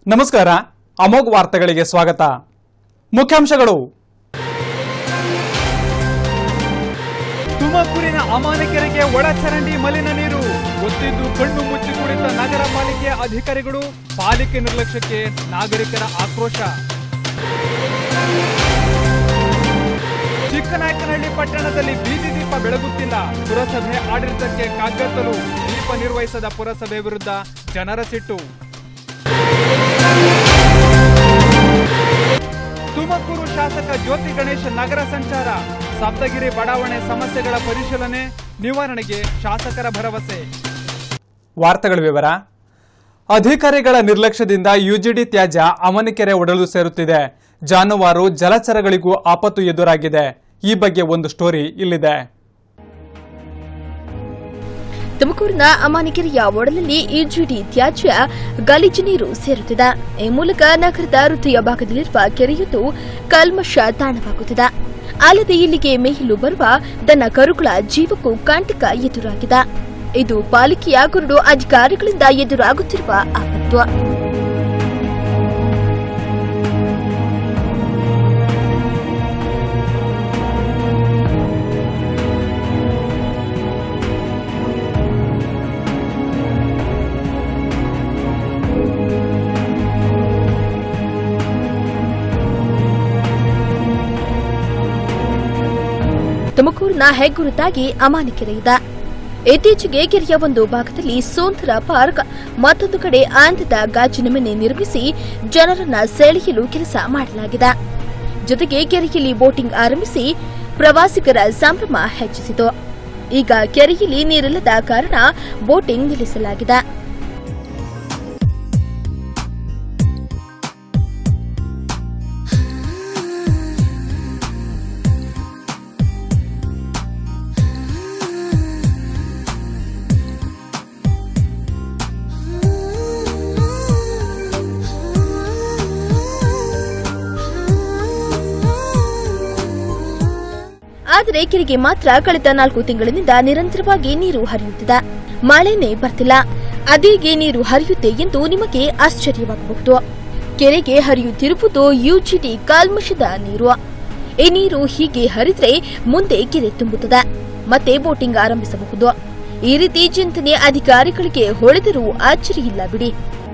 ನಮಸ್ಕಾರ ಅಮೋಘ್ ವಾರ್ತೆಗಳಿಗೆ ಸ್ವಾಗತ ಮುಖ್ಯಾಂಶಗಳು ತುಮಕೂರಿನ ಅಮಾನಿಕೆರೆಗೆ ಒಳಚರಂಡಿ ಮಲಿನ ನೀರು ಗೊತ್ತಿದ್ದು ಕಣ್ಣು ಮುಚ್ಚಿ ಕುಳಿತ ನಗರ ಪಾಲಿಕೆ ಅಧಿಕಾರಿಗಳು ಪಾಲಿಕೆ ನಿರ್ಲಕ್ಷ್ಯಕ್ಕೆ ನಾಗರಿಕರ ಆಕ್ರೋಶ ಚಿಕ್ಕನಾಯಕನಹಳ್ಳಿ ಪಟ್ಟಣದಲ್ಲಿ ಬೀದಿ ದೀಪ ಬೆಳಗುತ್ತಿಲ್ಲ ಪುರಸಭೆ ಆಡಳಿತಕ್ಕೆ ಕಾಗ್ಗತ್ತಲು ದೀಪ ನಿರ್ವಹಿಸದ ಪುರಸಭೆ ವಿರುದ್ಧ ಜನರ ಸಿಟ್ಟು ತುಮಕೂರು ಶಾಸಕ ಜ್ಯೋತಿ ಗಣೇಶ್ ನಗರ ಸಂಚಾರ ಸಪ್ತಗಿರಿ ಬಡಾವಣೆ ಸಮಸ್ಯೆಗಳ ಪರಿಶೀಲನೆ ನಿವಾರಣೆಗೆ ಶಾಸಕರ ಭರವಸೆ ವಾರ್ತೆಗಳ ವಿವರ ಅಧಿಕಾರಿಗಳ ನಿರ್ಲಕ್ಷ್ಯದಿಂದ ಯುಜಿಡಿ ತ್ಯಾಜ್ಯ ಅಮನಿಕೆರೆ ಒಡಲು ಸೇರುತ್ತಿದೆ ಜಾನುವಾರು ಜಲಚರಗಳಿಗೂ ಆಪತ್ತು ಎದುರಾಗಿದೆ ಈ ಬಗ್ಗೆ ಒಂದು ಸ್ಟೋರಿ ಇಲ್ಲಿದೆ ತುಮಕೂರಿನ ಅಮಾನಿಕೆರೆಯ ಒಡಲಲ್ಲಿ ಈಜುಡಿ ತ್ಯಾಜ್ಯ ಗಲೀಜು ನೀರು ಸೇರುತ್ತಿದೆ ಈ ಮೂಲಕ ನಗರದ ಹೃದಯ ಭಾಗದಲ್ಲಿರುವ ಕೆರೆಯೊಂದು ಕಲ್ಮಶ ತಾಣವಾಗುತ್ತಿದೆ ಅಲ್ಲದೆ ಇಲ್ಲಿಗೆ ಮೇಯಲು ಬರುವ ದನ ಕರುಗಳ ಜೀವಕ್ಕೂ ಕಂಟಕ ಎದುರಾಗಿದೆ ಇದು ಪಾಲಿಕೆಯ ಕುರುಡು ಅಧಿಕಾರಿಗಳಿಂದ ಎದುರಾಗುತ್ತಿರುವ ಆಪತ್ತು ತುಮಕೂರಿನ ಹೆಗ್ಗುರುತಾಗಿ ಅಮಾನಿಕೆರೆ ಇದೆ ಇತ್ತೀಚೆಗೆ ಕೆರೆಯ ಒಂದು ಭಾಗದಲ್ಲಿ ಸುಂದರ ಪಾರ್ಕ್ ಮತ್ತೊಂದು ಕಡೆ ಆನಂದದ ಗಾಜಿನ ಮನೆ ನಿರ್ಮಿಸಿ ಜನರನ್ನ ಸೆಳೆಯಲು ಕೆಲಸ ಮಾಡಲಾಗಿದೆ ಜೊತೆಗೆ ಕೆರೆಯಲ್ಲಿ ಬೋಟಿಂಗ್ ಆರಂಭಿಸಿ ಪ್ರವಾಸಿಗರ ಸಂಭ್ರಮ ಹೆಚ್ಚಿಸಿತು ಈಗ ಕೆರೆಯಲ್ಲಿ ನೀರಿಲ್ಲದ ಕಾರಣ ಬೋಟಿಂಗ್ ನಿಲ್ಲಿಸಲಾಗಿದೆ ಆದರೆ ಕೆರೆಗೆ ಮಾತ್ರ ಕಳೆದ ನಾಲ್ಕು ತಿಂಗಳಿನಿಂದ ನಿರಂತರವಾಗಿ ನೀರು ಹರಿಯುತ್ತಿದೆ ಮಳೆನೇ ಬರ್ತಿಲ್ಲ ಅದೇಗೆ ನೀರು ಹರಿಯುತ್ತೆ ಎಂದು ನಿಮಗೆ ಆಶ್ಚರ್ಯವಾಗಬಹುದು ಕೆರೆಗೆ ಹರಿಯುತ್ತಿರುವುದು ಯುಜಿಡಿ ಕಾಲ್ಮಶದ ನೀರು ಈ ನೀರು ಹೀಗೆ ಹರಿದ್ರೆ ಮುಂದೆ ಕೆರೆ ತುಂಬುತ್ತದೆ ಮತ್ತೆ ಬೋಟಿಂಗ್ ಆರಂಭಿಸಬಹುದು ಈ ರೀತಿ ಚಿಂತನೆ ಅಧಿಕಾರಿಗಳಿಗೆ ಹೊಳೆದರೂ ಆಶ್ಚರ್ಯ ಬಿಡಿ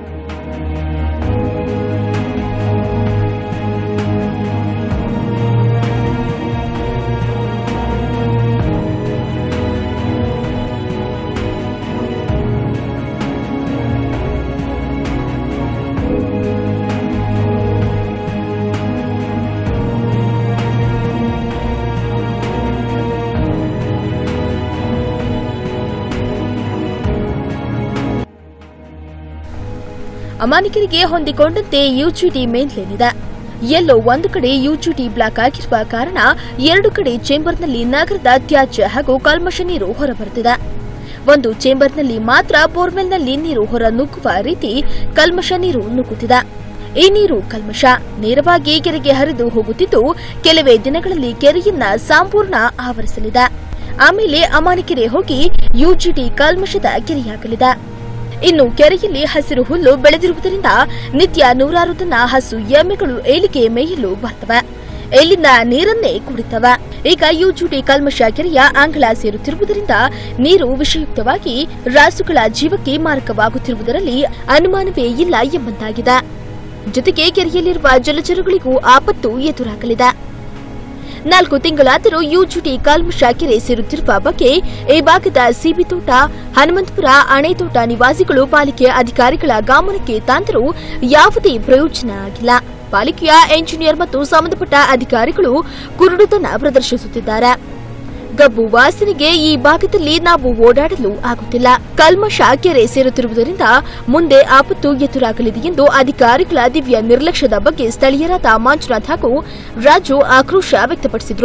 ಅಮಾನಿಕರಿಗೆ ಹೊಂದಿಕೊಂಡಂತೆ ಯುಜಿಡಿ ಮೇನ್ಲೇನ್ ಇದೆ ಎಲ್ಲೋ ಒಂದು ಕಡೆ ಯುಜಿಡಿ ಬ್ಲಾಕ್ ಆಗಿರುವ ಕಾರಣ ಎರಡು ಕಡೆ ಚೇಂಬರ್ನಲ್ಲಿ ನಗರದ ತ್ಯಾಜ್ಯ ಹಾಗೂ ಕಲ್ಮಶ ನೀರು ಹೊರಬರುತ್ತಿದೆ ಒಂದು ಚೇಂಬರ್ನಲ್ಲಿ ಮಾತ್ರ ಬೋರ್ವೆಲ್ನಲ್ಲಿ ನೀರು ಹೊರ ನುಗ್ಗುವ ರೀತಿ ಕಲ್ಮಶ ನೀರು ನುಗ್ಗುತ್ತಿದೆ ಈ ನೀರು ಕಲ್ಮಶ ನೇರವಾಗಿ ಕೆರೆಗೆ ಹರಿದು ಹೋಗುತ್ತಿದ್ದು ಕೆಲವೇ ದಿನಗಳಲ್ಲಿ ಕೆರೆಯನ್ನ ಸಂಪೂರ್ಣ ಆವರಿಸಲಿದೆ ಆಮೇಲೆ ಅಮಾನಿಕೆರೆ ಹೋಗಿ ಯುಜಿಡಿ ಕಲ್ಮಶದ ಕೆರೆಯಾಗಲಿದೆ ಇನ್ನು ಕೆರೆಯಲ್ಲಿ ಹಸಿರು ಹುಲ್ಲು ಬೆಳೆದಿರುವುದರಿಂದ ನಿತ್ಯ ನೂರಾರು ದನ ಹಸು ಎಮ್ಮೆಗಳು ಏಳಿಗೆ ಮೇಯಲು ಬರ್ತವೆ ಇಲ್ಲಿನ ನೀರನ್ನೇ ಕುಡಿತವೆ ಈಗ ಯುಜುಡಿ ಕಲ್ಮಶ ಕೆರೆಯ ಅಂಗಳ ಸೇರುತ್ತಿರುವುದರಿಂದ ನೀರು ವಿಷಯುಕ್ತವಾಗಿ ರಾಸುಗಳ ಜೀವಕ್ಕೆ ಮಾರಕವಾಗುತ್ತಿರುವುದರಲ್ಲಿ ಅನುಮಾನವೇ ಇಲ್ಲ ಎಂಬಂತಾಗಿದೆ ಜೊತೆಗೆ ಕೆರೆಯಲ್ಲಿರುವ ಜಲಚರಗಳಿಗೂ ಆಪತ್ತು ಎದುರಾಗಲಿದೆ ನಾಲ್ಕು ತಿಂಗಳಾದರೂ ಯುಜಿಟಿ ಕಾಲ್ಮಶ ಕೆರೆ ಸೇರುತ್ತಿರುವ ಬಗ್ಗೆ ಈ ಭಾಗದ ಸಿಬಿತೋಟ ಹನುಮಂತಪುರ ಅಣೆತೋಟ ನಿವಾಸಿಗಳು ಪಾಲಿಕೆ ಅಧಿಕಾರಿಗಳ ಗಮನಕ್ಕೆ ತಂದರೂ ಯಾವುದೇ ಪ್ರಯೋಜನ ಆಗಿಲ್ಲ ಪಾಲಿಕೆಯ ಎಂಜಿನಿಯರ್ ಮತ್ತು ಸಂಬಂಧಪಟ್ಟ ಅಧಿಕಾರಿಗಳು ಕುರುಡುತನ ಪ್ರದರ್ಶಿಸುತ್ತಿದ್ದಾರೆ ಗಬ್ಬು ವಾಸನೆಗೆ ಈ ಭಾಗದಲ್ಲಿ ನಾವು ಓಡಾಡಲು ಆಗುತ್ತಿಲ್ಲ ಕಲ್ಮಶ ಕೆರೆ ಸೇರುತ್ತಿರುವುದರಿಂದ ಮುಂದೆ ಆಪತ್ತು ಎದುರಾಗಲಿದೆ ಎಂದು ಅಧಿಕಾರಿಗಳ ದಿವ್ಯ ನಿರ್ಲಕ್ಷ್ಯದ ಬಗ್ಗೆ ಸ್ಥಳೀಯರಾದ ಮಂಜುನಾಥ್ ಹಾಗೂ ರಾಜು ಆಕ್ರೋಶ ವ್ಯಕ್ತಪಡಿಸಿದ್ರು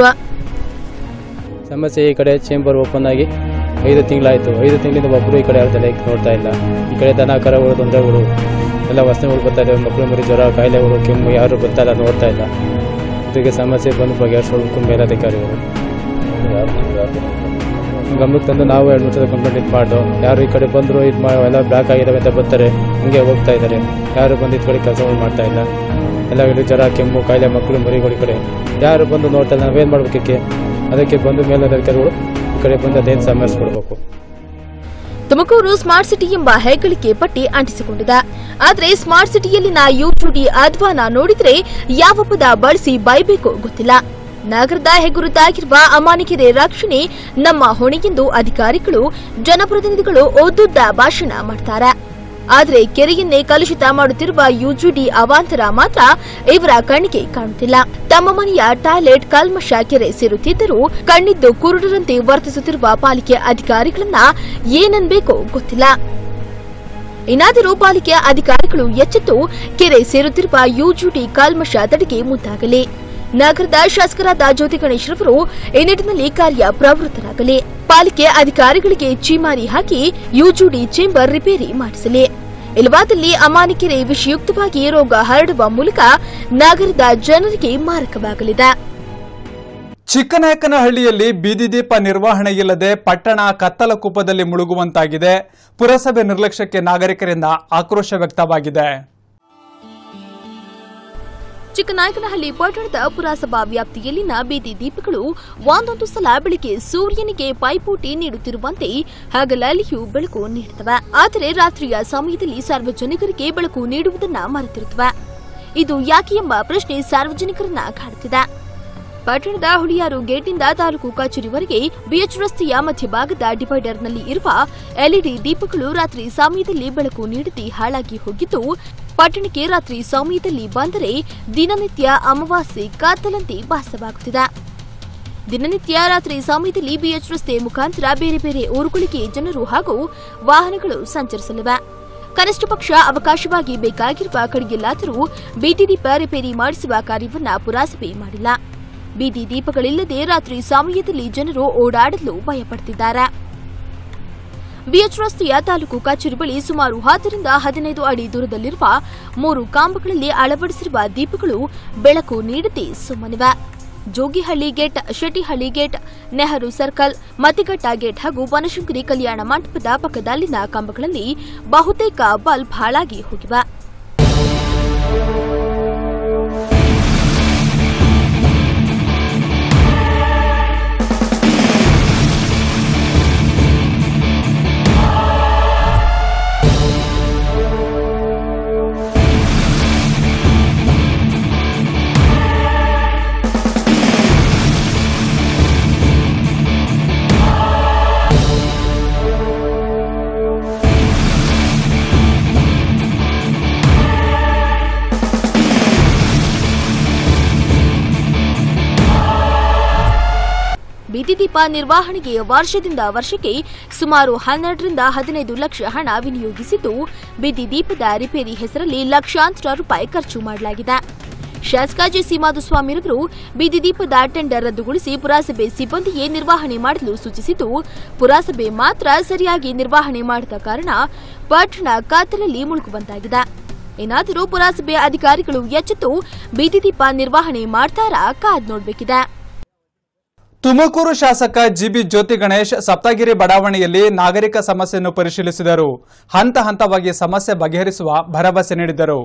ಸಮಸ್ಯೆ ಈ ಕಡೆ ಚೇಂಬರ್ ಓಪನ್ ಆಗಿ ಐದು ತಿಂಗಳಾಯಿತು ಐದು ತಿಂಗಳಿಂದ ಒಬ್ಬರು ಈ ಕಡೆ ಯಾರು ತಲೆ ನೋಡ್ತಾ ಇಲ್ಲ ಈ ಕಡೆ ದನ ಕರಗಳು ತೊಂದರೆಗಳು ಎಲ್ಲ ವಸ್ತುಗಳು ಬರ್ತಾ ಇದ್ದಾವೆ ಮಕ್ಕಳು ಮರಿ ಜ್ವರ ಕಾಯಿಲೆಗಳು ಕೆಮ್ಮು ಯಾರು ಬರ್ತಾ ಇಲ್ಲ ನೋಡ್ತಾ ಇಲ್ಲ ಇದಕ್ಕೆ ಸಮಸ್ಯೆ ಬಂದು ಬಗೆಹರಿಸಬೇಕು ಮೇಲಧಿಕಾರಿಗಳು ಗಮನಕ್ಕೆ ತಂದು ನಾವು ಎರಡು ಮೂರು ಸಲ ಕಂಪ್ಲೇಂಟ್ ಇದು ಮಾಡ್ದು ಯಾರು ಈ ಕಡೆ ಬಂದರು ಇದು ಮಾ ಎಲ್ಲ ಬ್ಲಾಕ್ ಆಗಿದ್ದಾವೆ ಅಂತ ಬರ್ತಾರೆ ಹಿಂಗೆ ಹೋಗ್ತಾ ಇದ್ದಾರೆ ಯಾರು ಬಂದು ಈ ಕಡೆ ಕೆಲಸಗಳು ಮಾಡ್ತಾ ಇಲ್ಲ ಎಲ್ಲ ಇಲ್ಲಿ ಜ್ವರ ಕೆಮ್ಮು ಕಾಯಿಲೆ ಮಕ್ಕಳು ಮರಿಗಳು ಈ ಕಡೆ ಯಾರು ಬಂದು ನೋಡ್ತಾ ಇಲ್ಲ ನಾವೇನು ಮಾಡ್ಬೇಕಕ್ಕೆ ಅದಕ್ಕೆ ಬಂದು ಮೇಲಧಿಕಾರಿಗಳು ಈ ಕಡೆ ಬಂದು ಅದೇನು ಸಮಸ್ಯೆ ಕೊಡಬೇಕು ತುಮಕೂರು ಸ್ಮಾರ್ಟ್ ಸಿಟಿ ಎಂಬ ಹೆಗ್ಗಳಿಕೆ ಪಟ್ಟಿ ಅಂಟಿಸಿಕೊಂಡಿದೆ ಆದರೆ ಸ್ಮಾರ್ಟ್ ಸಿಟಿಯಲ್ಲಿನ ಯುಚುಡಿ ಅಧ್ವಾನ ನೋಡಿದ್ರೆ ಯಾವ ಪದ ಬಳಸಿ ಬೈಬೇಕೋ ಗೊತ್ತಿಲ್ಲ ನಗರದ ಹೆಗುರುತಾಗಿರುವ ಅಮಾನಿಕೆರೆ ರಕ್ಷಣೆ ನಮ್ಮ ಹೊಣೆಯೆಂದು ಅಧಿಕಾರಿಗಳು ಜನಪ್ರತಿನಿಧಿಗಳು ಓದುದ್ದ ಭಾಷಣ ಮಾಡ್ತಾರೆ ಆದರೆ ಕೆರೆಯನ್ನೇ ಕಲುಷಿತ ಮಾಡುತ್ತಿರುವ ಯುಜಿಡಿ ಅವಾಂತರ ಮಾತ್ರ ಇವರ ಕಣ್ಣಿಗೆ ಕಾಣುತ್ತಿಲ್ಲ ತಮ್ಮ ಮನೆಯ ಟಾಯ್ಲೆಟ್ ಕಲ್ಮಶ ಕೆರೆ ಸೇರುತ್ತಿದ್ದರೂ ಕಣ್ಣಿದ್ದು ಕುರುಡರಂತೆ ವರ್ತಿಸುತ್ತಿರುವ ಪಾಲಿಕೆ ಅಧಿಕಾರಿಗಳನ್ನ ಏನನ್ಬೇಕೋ ಗೊತ್ತಿಲ್ಲ ಇನ್ನಾದರೂ ಪಾಲಿಕೆ ಅಧಿಕಾರಿಗಳು ಎಚ್ಚೆತ್ತು ಕೆರೆ ಸೇರುತ್ತಿರುವ ಯುಜಿಡಿ ಕಲ್ಮಶ ತಡೆಗೆ ಮುಂದಾಗಲಿ ನಗರದ ಶಾಸಕರಾದ ಜ್ಯೋತಿ ಗಣೇಶ್ ರವರು ಈ ನಿಟ್ಟಿನಲ್ಲಿ ಕಾರ್ಯ ಪ್ರವೃತ್ತರಾಗಲಿ ಪಾಲಿಕೆ ಅಧಿಕಾರಿಗಳಿಗೆ ಚೀಮಾರಿ ಹಾಕಿ ಯುಜುಡಿ ಚೇಂಬರ್ ರಿಪೇರಿ ಮಾಡಿಸಲಿ ಇಲ್ಲವಾದಲ್ಲಿ ಅಮಾನಿಕೆರೆ ವಿಷಯುಕ್ತವಾಗಿ ರೋಗ ಹರಡುವ ಮೂಲಕ ನಗರದ ಜನರಿಗೆ ಮಾರಕವಾಗಲಿದೆ ಚಿಕ್ಕನಾಯಕನಹಳ್ಳಿಯಲ್ಲಿ ಬೀದಿ ದೀಪ ನಿರ್ವಹಣೆ ಇಲ್ಲದೆ ಪಟ್ಟಣ ಕತ್ತಲ ಕೂಪದಲ್ಲಿ ಮುಳುಗುವಂತಾಗಿದೆ ಪುರಸಭೆ ನಿರ್ಲಕ್ಷ್ಯಕ್ಕೆ ನಾಗರಿಕರಿಂದ ಆಕ್ರೋಶ ವ್ಯಕ್ತವಾಗಿದೆ ಚಿಕ್ಕನಾಯಕನಹಳ್ಳಿ ಪಟ್ಟಣದ ಪುರಸಭಾ ವ್ಯಾಪ್ತಿಯಲ್ಲಿನ ಬೀದಿ ದೀಪಗಳು ಒಂದೊಂದು ಸಲ ಬೆಳಿಗ್ಗೆ ಸೂರ್ಯನಿಗೆ ಪೈಪೋಟಿ ನೀಡುತ್ತಿರುವಂತೆ ಹಗಲಲ್ಲಿಯೂ ಬೆಳಕು ನೀಡುತ್ತವೆ ಆದರೆ ರಾತ್ರಿಯ ಸಮಯದಲ್ಲಿ ಸಾರ್ವಜನಿಕರಿಗೆ ಬೆಳಕು ನೀಡುವುದನ್ನ ಮರೆತಿರುತ್ತವೆ ಇದು ಯಾಕೆ ಎಂಬ ಪ್ರಶ್ನೆ ಸಾರ್ವಜನಿಕರನ್ನ ಕಾಡುತ್ತಿದೆ ಪಟ್ಟಣದ ಹುಳಿಯಾರು ಗೇಟ್ನಿಂದ ತಾಲೂಕು ಕಚೇರಿವರೆಗೆ ಬಿಎಚ್ ರಸ್ತೆಯ ಮಧ್ಯಭಾಗದ ಡಿವೈಡರ್ನಲ್ಲಿ ಇರುವ ಎಲ್ಇಡಿ ದೀಪಗಳು ರಾತ್ರಿ ಸಮಯದಲ್ಲಿ ಬೆಳಕು ನೀಡದೆ ಹಾಳಾಗಿ ಹೋಗಿದ್ದು ಪಟ್ಟಣಕ್ಕೆ ರಾತ್ರಿ ಸಮಯದಲ್ಲಿ ಬಂದರೆ ದಿನನಿತ್ಯ ಅಮಾವಾಸ್ಯೆ ಕಾತಲಂತೆ ಭಾಸವಾಗುತ್ತಿದೆ ದಿನನಿತ್ಯ ರಾತ್ರಿ ಸಮಯದಲ್ಲಿ ಬಿಎಚ್ ರಸ್ತೆ ಮುಖಾಂತರ ಬೇರೆ ಬೇರೆ ಊರುಗಳಿಗೆ ಜನರು ಹಾಗೂ ವಾಹನಗಳು ಸಂಚರಿಸಲಿವೆ ಕನಿಷ್ಠ ಪಕ್ಷ ಅವಕಾಶವಾಗಿ ಬೇಕಾಗಿರುವ ಕಡೆಯಲ್ಲಾದರೂ ಬೀದಿ ದೀಪ ರಿಪೇರಿ ಮಾಡಿಸುವ ಕಾರ್ಯವನ್ನ ಪುರಸಭೆ ಮಾಡಿಲ್ಲ ಬೀದಿ ದೀಪಗಳಿಲ್ಲದೆ ರಾತ್ರಿ ಸಮಯದಲ್ಲಿ ಜನರು ಓಡಾಡಲು ಭಯಪಡುತ್ತಿದ್ದಾರೆ ಬಿಎಚ್ ರಸ್ತೆಯ ತಾಲೂಕು ಕಚೇರಿ ಬಳಿ ಸುಮಾರು ಹತ್ತರಿಂದ ಹದಿನೈದು ಅಡಿ ದೂರದಲ್ಲಿರುವ ಮೂರು ಕಾಂಬಗಳಲ್ಲಿ ಅಳವಡಿಸಿರುವ ದೀಪಗಳು ಬೆಳಕು ನೀಡದೆ ಸುಮ್ಮನಿವೆ Jogihalli gate Shettihalli gate Nehru circle Matighatta gate ಹಾಗೂ ಬನಶಂಕರಿ ಕಲ್ಯಾಣ ಮಂಟಪದ ಪಕ್ಕದಲ್ಲಿನ ಕಂಬಗಳಲ್ಲಿ ಬಹುತೇಕ ಬಲ್ಬ್ ಹಾಳಾಗಿ ಹೋಗಿವೆ ಬೀದಿ ದೀಪ ನಿರ್ವಹಣೆಗೆ ವರ್ಷದಿಂದ ವರ್ಷಕ್ಕೆ ಸುಮಾರು ಹನ್ನೆರಡರಿಂದ ಹದಿನೈದು ಲಕ್ಷ ಹಣ ವಿನಿಯೋಗಿಸಿದ್ದು ಬೀದಿ ದೀಪದ ರಿಪೇರಿ ಹೆಸರಲ್ಲಿ ಲಕ್ಷಾಂತರ ರೂಪಾಯಿ ಖರ್ಚು ಮಾಡಲಾಗಿದೆ ಶಾಸಕ ಜೆಸಿ ಮಾಧುಸ್ವಾಮಿರವರು ಬೀದಿ ದೀಪದ ಟೆಂಡರ್ ರದ್ದುಗೊಳಿಸಿ ಪುರಸಭೆ ಸಿಬ್ಬಂದಿಯೇ ನಿರ್ವಹಣೆ ಮಾಡಲು ಸೂಚಿಸಿದ್ದು ಪುರಸಭೆ ಮಾತ್ರ ಸರಿಯಾಗಿ ನಿರ್ವಹಣೆ ಮಾಡದ ಕಾರಣ ಪಟ್ಟಣ ಕಾತಲಲ್ಲಿ ಮುಳುಗುವಂತಾಗಿದೆ ಏನಾದರೂ ಪುರಸಭೆ ಅಧಿಕಾರಿಗಳು ಎಚ್ಚೆತ್ತು ಬೀದಿ ದೀಪ ನಿರ್ವಹಣೆ ಮಾಡ್ತಾರಾ ಕಾದ್ ನೋಡ್ಬೇಕಿದೆ ತುಮಕೂರು ಶಾಸಕ ಜಿಬಿ ಜ್ಯೋತಿ ಗಣೇಶ್ ಸಪ್ತಗಿರಿ ಬಡಾವಣೆಯಲ್ಲಿ ನಾಗರಿಕ ಸಮಸ್ಯೆಯನ್ನು ಪರಿಶೀಲಿಸಿದರು ಹಂತ ಹಂತವಾಗಿ ಸಮಸ್ಯೆ ಬಗೆಹರಿಸುವ ಭರವಸೆ ನೀಡಿದರು